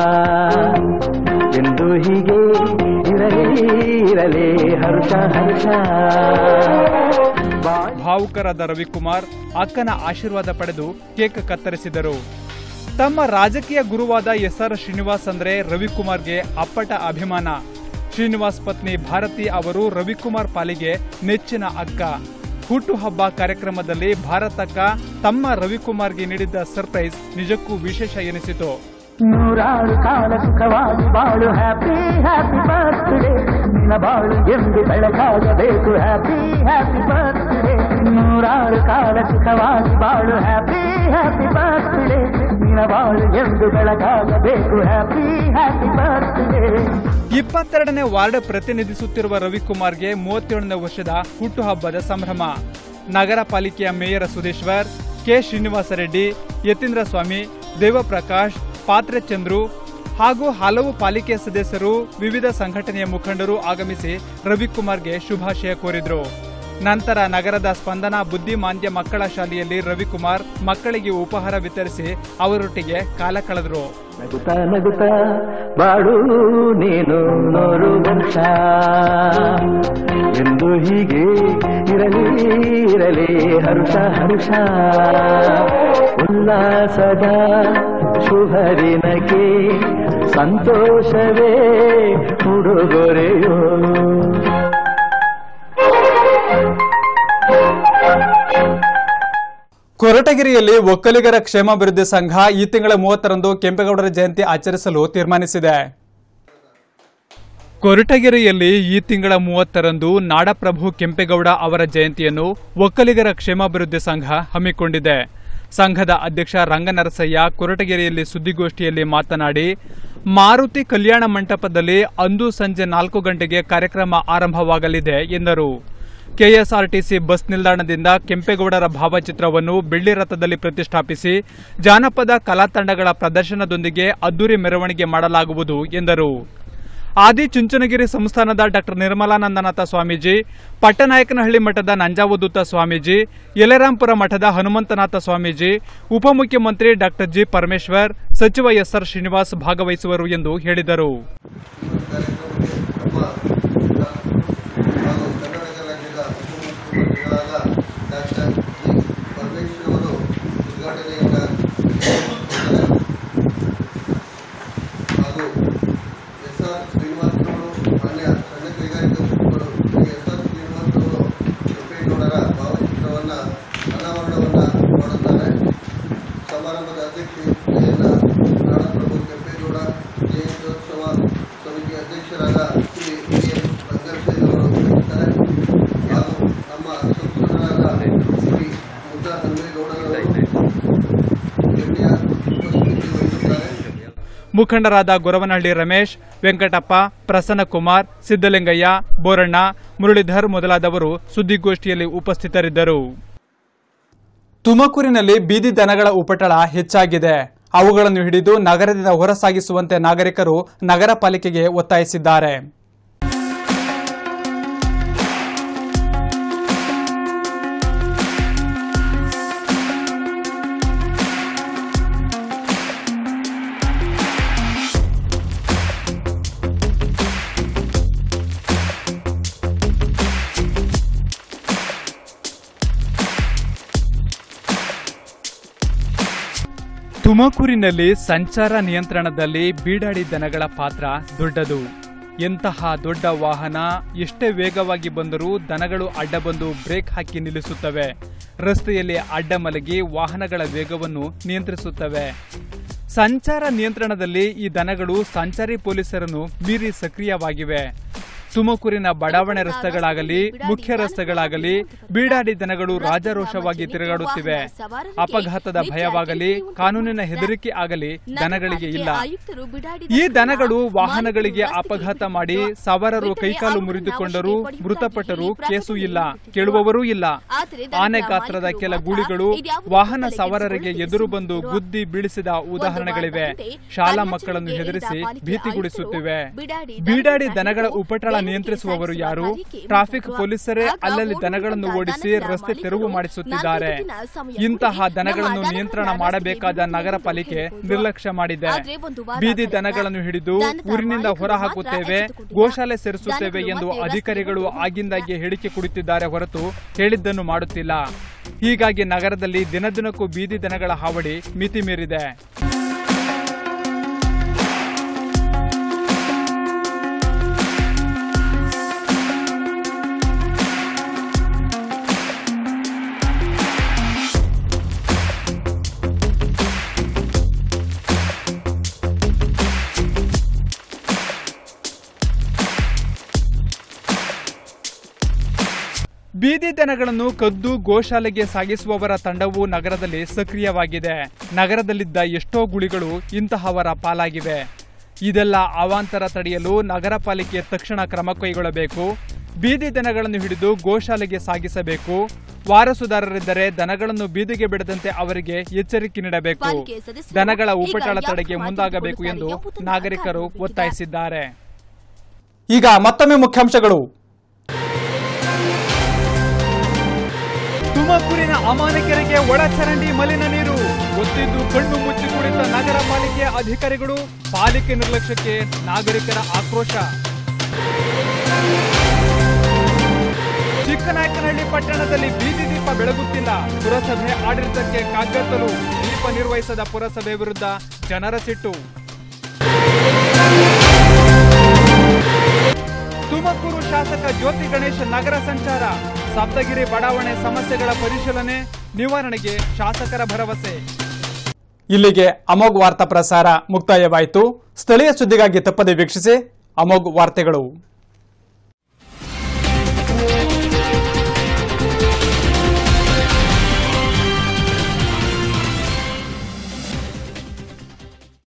ಎಂದು ಹೀಗೆ ಇರಲಿ ಇರಲಿ ಹರ್ಷ ಹರ್ಷ ಬಾ ಭಾವುಕರಾದ ರವಿಕುಮಾರ್ ಅಕ್ಕನ ಆಶೀರ್ವಾದ ಪಡೆದು ಕೇಕ್ ಕತ್ತರಿಸಿದರು ತಮ್ಮ ರಾಜಕೀಯ ಗುರುವಾದ ಎಸ್ ಆರ್ ಶ್ರೀನಿವಾಸ್ ಅಂದ್ರೆ ರವಿಕುಮಾರ್ಗೆ ಅಪ್ಪಟ ಅಭಿಮಾನ ಶ್ರೀನಿವಾಸ್ ಪತ್ನಿ ಭಾರತಿ ಅವರು ರವಿಕುಮಾರ್ ಪಾಲಿಗೆ ನೆಚ್ಚಿನ ಅಕ್ಕ ಹುಟ್ಟುಹಬ್ಬ ಕಾರ್ಯಕ್ರಮದಲ್ಲಿ ಭಾರತಕ್ಕ ತಮ್ಮ ರವಿಕುಮಾರ್ಗೆ ನೀಡಿದ್ದ ಸರ್ಪ್ರೈಸ್ ನಿಜಕ್ಕೂ ವಿಶೇಷ ಎನಿಸಿತು ನೂರಾರು ಕಾಲ ಸುಖವಾಗಿ ಬಾಳು ಹ್ಯಾಪಿ ಹ್ಯಾಪಿ ಬರ್ತ್ಡೇ ನಿನ್ನ ಬಾಳು ಎಂದು ಬೆಳಕಾಗಬೇಕು ಹ್ಯಾಪಿ ಹ್ಯಾಪಿ ಬರ್ತ್ಡೇ ನೂರಾರು ಕಾಲ ಸುಖವಾಗಿ ಬಾಳು ಹ್ಯಾಪಿ ಹ್ಯಾಪಿ ಬರ್ತ್ಡೇ ನಿನ್ನ ಬಾಳು ಎಂದು ಬೆಳಕಾಗಬೇಕು ಹ್ಯಾಪಿ ಹ್ಯಾಪಿ ಬರ್ತ್ಡೇ ಇಪ್ಪತ್ತೆರಡನೇ ವಾರ್ಡ್ ಪ್ರತಿನಿಧಿಸುತ್ತಿರುವ ರವಿಕುಮಾರ್ಗೆ ಮೂವತ್ತೇಳನೇ ವರ್ಷದ ಹುಟ್ಟುಹಬ್ಬದ ಸಂಭ್ರಮ ನಗರ ಪಾಲಿಕೆಯ ಮೇಯರ್ ಸುಧೇಶ್ವರ್ ಕೆ ಶ್ರೀನಿವಾಸ ರೆಡ್ಡಿ ಯತೀಂದ್ರ ಸ್ವಾಮಿ ದೇವಪ್ರಕಾಶ್ ಪಾತ್ರೆ ಚಂದ್ರು ಹಾಗೂ ಹಲವು ಪಾಲಿಕೆ ಸದಸ್ಯರು ವಿವಿಧ ಸಂಘಟನೆಯ ಮುಖಂಡರು ಆಗಮಿಸಿ ರವಿಕುಮಾರ್ಗೆ ಶುಭಾಶಯ ಕೋರಿದ್ರು ನಂತರ ನಗರದ ಸ್ಪಂದನ ಬುದ್ಧಿಮಾಂದ್ಯ ಮಕ್ಕಳ ಶಾಲೆಯಲ್ಲಿ ರವಿಕುಮಾರ್ ಮಕ್ಕಳಿಗೆ ಉಪಹಾರ ವಿತರಿಸಿ ಅವರೊಟ್ಟಿಗೆ ಕಾಲ ಕಳೆದರು ನಗುತ್ತಾ ನಗುತ್ತಾ ಬಾಳು ನೀನು ನೂರು ವರ್ಷ ಎಂದು ಹೀಗೆ ಇರಲಿ ಇರಲಿ ಹರ್ಷ ಹರ್ಷ ಉಲ್ಲಾಸದ ಶುಭರಿನಕ್ಕೆ ಸಂತೋಷವೇ ಉಡುಗೊರೆಯೋ ಕೊರಟಗೆರೆಯಲ್ಲಿ ಒಕ್ಕಲಿಗರ ಕ್ಷೇಮಾಭಿವೃದ್ಧಿ ಸಂಘ ಈ ತಿಂಗಳ ಮೂವತ್ತರಂದು ಕೆಂಪೇಗೌಡರ ಜಯಂತಿ ಆಚರಿಸಲು ತೀರ್ಮಾನಿಸಿದೆ ಕೊರಟಗೆರೆಯಲ್ಲಿ ಈ ತಿಂಗಳ ಮೂವತ್ತರಂದು ನಾಡಪ್ರಭು ಕೆಂಪೇಗೌಡ ಅವರ ಜಯಂತಿಯನ್ನು ಒಕ್ಕಲಿಗರ ಕ್ಷೇಮಾಭಿವೃದ್ಧಿ ಸಂಘ ಹಮ್ಮಿಕೊಂಡಿದೆ ಸಂಘದ ಅಧ್ಯಕ್ಷ ರಂಗನರಸಯ್ಯ ಕೊರಟಗೆರೆಯಲ್ಲಿ ಸುದ್ದಿಗೋಷ್ಠಿಯಲ್ಲಿ ಮಾತನಾಡಿ ಮಾರುತಿ ಕಲ್ಯಾಣ ಮಂಟಪದಲ್ಲಿ ಅಂದು ಸಂಜೆ ನಾಲ್ಕು ಗಂಟೆಗೆ ಕಾರ್ಯಕ್ರಮ ಆರಂಭವಾಗಲಿದೆ ಎಂದರು ಕೆಎಸ್ಆರ್ಟಿಸಿ ಬಸ್ ನಿಲ್ದಾಣದಿಂದ ಕೆಂಪೇಗೌಡರ ಭಾವಚಿತ್ರವನ್ನು ಬೆಳ್ಳಿ ರಥದಲ್ಲಿ ಪ್ರತಿಷ್ಠಾಪಿಸಿ ಜಾನಪದ ಕಲಾ ತಂಡಗಳ ಪ್ರದರ್ಶನದೊಂದಿಗೆ ಅದ್ದೂರಿ ಮೆರವಣಿಗೆ ಮಾಡಲಾಗುವುದು ಎಂದರು ಆದಿ ಚುಂಚನಗಿರಿ ಸಂಸ್ಥಾನದ ಡಾಕ್ಟರ್ ನಿರ್ಮಲಾನಂದನಾಥ ಸ್ವಾಮೀಜಿ ಪಟ್ಟನಾಯಕನಹಳ್ಳಿ ಮಠದ ನಂಜಾವಧೂತ ಸ್ವಾಮೀಜಿ ಯಲೆರಾಂಪುರ ಮಠದ ಹನುಮಂತನಾಥ ಸ್ವಾಮೀಜಿ ಉಪಮುಖ್ಯಮಂತ್ರಿ ಡಾಕ್ಟರ್ ಜಿ ಪರಮೇಶ್ವರ್ ಸಚಿವ ಎಸ್ಆರ್ ಶ್ರೀನಿವಾಸ್ ಭಾಗವಹಿಸುವರು ಎಂದು ಹೇಳಿದರು ಹಾಗೂ ಕರ್ನಾಟಕ ರಾಜ್ಯದ ಉಪಮುಖ್ಯಮಂತ್ರಿಗಳಾದ ಡಾಕ್ಟರ್ ಜಿ ಪರಮೇಶ್ವರ್ ಅವರು ಉದ್ಘಾಟನೆಯಿಂದ ಹಾಗೂ ಎಸ್ ಆರ್ ಶ್ರೀನಿವಾಸ್ ಅವರು ಮಾನ್ಯ ಸಣ್ಣ ಕೈಗಾರಿಕಾ ಸಚಿವರು ಶ್ರೀ ಎಸ್ ಆರ್ ಶ್ರೀನಿವಾಸ್ ಅವರು ಕೆಂಪೇಗೌಡರ ಭಾವಚಿತ್ರವನ್ನು ಅನಾವರಣವನ್ನು ಮಾಡುತ್ತಾರೆ ಸಮಾರಂಭದ ಅಧ್ಯಕ್ಷತೆಯನ್ನು ನಾಡಪ್ರಭು ಕೆಂಪೇಗೌಡ ಜಯಂತ್ಯೋತ್ಸವ ಸಮಿತಿ ಅಧ್ಯಕ್ಷರಾದ ಶ್ರೀ ವಿ ಎಸ್ ರಂಗರ್ಸಯ್ಯನವರು ವಹಿಸುತ್ತಾರೆ ಹಾಗೂ ನಮ್ಮ ಸಂಸದರಾದ ಶ್ರೀ ಮುದ್ದ ಹನುಮೇಗೌಡರವರು ಗಣ್ಯ ಉಪಸ್ಥಿತಿ ವಹಿಸುತ್ತಾರೆ ಮುಖಂಡರಾದ ಗೊರವನಹಳ್ಳಿ ರಮೇಶ್ ವೆಂಕಟಪ್ಪ ಪ್ರಸನ್ನಕುಮಾರ್ ಸಿದ್ದಲಿಂಗಯ್ಯ ಬೋರಣ್ಣ ಮುರಳೀಧರ್ ಮೊದಲಾದವರು ಸುದ್ದಿಗೋಷ್ಠಿಯಲ್ಲಿ ಉಪಸ್ಥಿತರಿದ್ದರು ತುಮಕೂರಿನಲ್ಲಿ ಬೀದಿ ದನಗಳ ಉಪಟಳ ಹೆಚ್ಚಾಗಿದೆ ಅವುಗಳನ್ನು ಹಿಡಿದು ನಗರದಿಂದ ಹೊರಸಾಗಿಸುವಂತೆ ನಾಗರಿಕರು ನಗರ ಪಾಲಿಕೆಗೆ ಒತ್ತಾಯಿಸಿದ್ದಾರೆ ತುಮಕೂರಿನಲ್ಲಿ ಸಂಚಾರ ನಿಯಂತ್ರಣದಲ್ಲಿ ಬೀಡಾಡಿ ದನಗಳ ಪಾತ್ರ ದೊಡ್ಡದು ಎಂತಹ ದೊಡ್ಡ ವಾಹನ ಎಷ್ಟೇ ವೇಗವಾಗಿ ಬಂದರೂ ದನಗಳು ಅಡ್ಡ ಬಂದು ಬ್ರೇಕ್ ಹಾಕಿ ನಿಲ್ಲಿಸುತ್ತವೆ ರಸ್ತೆಯಲ್ಲಿ ಅಡ್ಡ ಮಲಗಿ ವಾಹನಗಳ ವೇಗವನ್ನು ನಿಯಂತ್ರಿಸುತ್ತವೆ ಸಂಚಾರ ನಿಯಂತ್ರಣದಲ್ಲಿ ಈ ದನಗಳು ಸಂಚಾರಿ ಪೊಲೀಸರನ್ನು ಮೀರಿ ಸಕ್ರಿಯವಾಗಿವೆ ತುಮಕೂರಿನ ಬಡಾವಣೆ ರಸ್ತೆಗಳಾಗಲಿ ಮುಖ್ಯ ರಸ್ತೆಗಳಾಗಲಿ ಬೀಡಾಡಿ ದನಗಳು ರಾಜಾರೋಷವಾಗಿ ತಿರುಗಾಡುತ್ತಿವೆ ಅಪಘಾತದ ಭಯವಾಗಲಿ ಕಾನೂನಿನ ಹೆದರಿಕೆ ಆಗಲಿ ದನಗಳಿಗೆ ಇಲ್ಲ ಈ ದನಗಳು ವಾಹನಗಳಿಗೆ ಅಪಘಾತ ಮಾಡಿ ಸವಾರರು ಕೈಕಾಲು ಮುರಿದುಕೊಂಡರೂ ಮೃತಪಟ್ಟರೂ ಕೇಸು ಇಲ್ಲ ಕೇಳುವವರೂ ಇಲ್ಲ ಆನೆ ಗಾತ್ರದ ಕೆಲ ಗೂಳಿಗಳು ವಾಹನ ಸವಾರರಿಗೆ ಎದುರು ಬಂದು ಗುದ್ದಿ ಬೀಳಿಸಿದ ಉದಾಹರಣೆಗಳಿವೆ ಶಾಲಾ ಮಕ್ಕಳನ್ನು ಹೆದರಿಸಿ ಭೀತಿಗೊಳಿಸುತ್ತಿವೆ ಬೀಡಾಡಿ ದನಗಳ ಉಪಟಳ ನಿಯಂತ್ರಿಸುವವರು ಯಾರು ಟ್ರಾಫಿಕ್ ಪೊಲೀಸರೇ ಅಲ್ಲಲ್ಲಿ ದನಗಳನ್ನು ಓಡಿಸಿ ರಸ್ತೆ ತೆರವು ಮಾಡಿಸುತ್ತಿದ್ದಾರೆ ಇಂತಹ ದನಗಳನ್ನು ನಿಯಂತ್ರಣ ಮಾಡಬೇಕಾದ ನಗರ ಪಾಲಿಕೆ ನಿರ್ಲಕ್ಷ್ಯ ಮಾಡಿದೆ ಬೀದಿ ದನಗಳನ್ನು ಹಿಡಿದು ಊರಿನಿಂದ ಹೊರ ಹಾಕುತ್ತೇವೆ ಗೋಶಾಲೆ ಸೇರಿಸುತ್ತೇವೆ ಎಂದು ಅಧಿಕಾರಿಗಳು ಆಗಿಂದಾಗ್ಗೆ ಹೇಳಿಕೆ ಕೊಡುತ್ತಿದ್ದಾರೆ ಹೊರತು ಹೇಳಿದ್ದನ್ನು ಮಾಡುತ್ತಿಲ್ಲ ಹೀಗಾಗಿ ನಗರದಲ್ಲಿ ದಿನದಿನಕ್ಕೂ ಬೀದಿ ದನಗಳ ಹಾವಳಿ ಮಿತಿ ಮೀರಿದೆ ಬೀದಿ ದನಗಳನ್ನು ಕದ್ದು ಗೋಶಾಲೆಗೆ ಸಾಗಿಸುವವರ ತಂಡವು ನಗರದಲ್ಲಿ ಸಕ್ರಿಯವಾಗಿದೆ ನಗರದಲ್ಲಿದ್ದ ಎಷ್ಟೋ ಗುಳಿಗಳು ಇಂತಹವರ ಪಾಲಾಗಿವೆ ಇದೆಲ್ಲ ಅವಾಂತರ ತಡೆಯಲು ನಗರ ಪಾಲಿಕೆ ತಕ್ಷಣ ಕ್ರಮ ಕೈಗೊಳ್ಳಬೇಕು ಬೀದಿ ದನಗಳನ್ನು ಹಿಡಿದು ಗೋಶಾಲೆಗೆ ಸಾಗಿಸಬೇಕು ವಾರಸುದಾರರಿದ್ದರೆ ದನಗಳನ್ನು ಬೀದಿಗೆ ಬಿಡದಂತೆ ಅವರಿಗೆ ಎಚ್ಚರಿಕೆ ನೀಡಬೇಕು ದನಗಳ ಉಪಟಳ ತಡೆಗೆ ಮುಂದಾಗಬೇಕು ಎಂದು ನಾಗರಿಕರು ಒತ್ತಾಯಿಸಿದ್ದಾರೆ ಈಗ ಮತ್ತೊಮ್ಮೆ ಮುಖ್ಯಾಂಶಗಳು ತುಮಕೂರಿನ ಅಮಾನಕೆರೆಗೆ ಒಳಚರಂಡಿ ಮಲಿನ ನೀರು ಗೊತ್ತಿದ್ದು ಕಣ್ಣು ಮುಚ್ಚಿ ಕುಳಿತ ನಗರ ಪಾಲಿಕೆ ಅಧಿಕಾರಿಗಳು ಪಾಲಿಕೆ ನಿರ್ಲಕ್ಷ್ಯಕ್ಕೆ ನಾಗರಿಕರ ಆಕ್ರೋಶ ಚಿಕ್ಕನಾಯಕನಹಳ್ಳಿ ಪಟ್ಟಣದಲ್ಲಿ ಬೀದಿ ದೀಪ ಬೆಳಗುತ್ತಿಲ್ಲ ಪುರಸಭೆ ಆಡಳಿತಕ್ಕೆ ಕಾಗ್ಗತ್ತಲು ದೀಪ ನಿರ್ವಹಿಸದ ಪುರಸಭೆ ವಿರುದ್ಧ ಜನರ ಸಿಟ್ಟು ತುಮಕೂರು ಶಾಸಕ ಜ್ಯೋತಿ ಗಣೇಶ್ ನಗರ ಸಂಚಾರ ಸಪ್ತಗಿರಿ ಬಡಾವಣೆ ಸಮಸ್ಯೆಗಳ ಪರಿಶೀಲನೆ ನಿವಾರಣೆಗೆ ಶಾಸಕರ ಭರವಸೆ ಇಲ್ಲಿಗೆ ಅಮೋಘ್ ವಾರ್ತಾ ಪ್ರಸಾರ ಮುಕ್ತಾಯವಾಯಿತು ಸ್ಥಳೀಯ ಸುದ್ದಿಗಾಗಿ ತಪ್ಪದೆ ವೀಕ್ಷಿಸಿ ಅಮೋಘ್ ವಾರ್ತೆಗಳು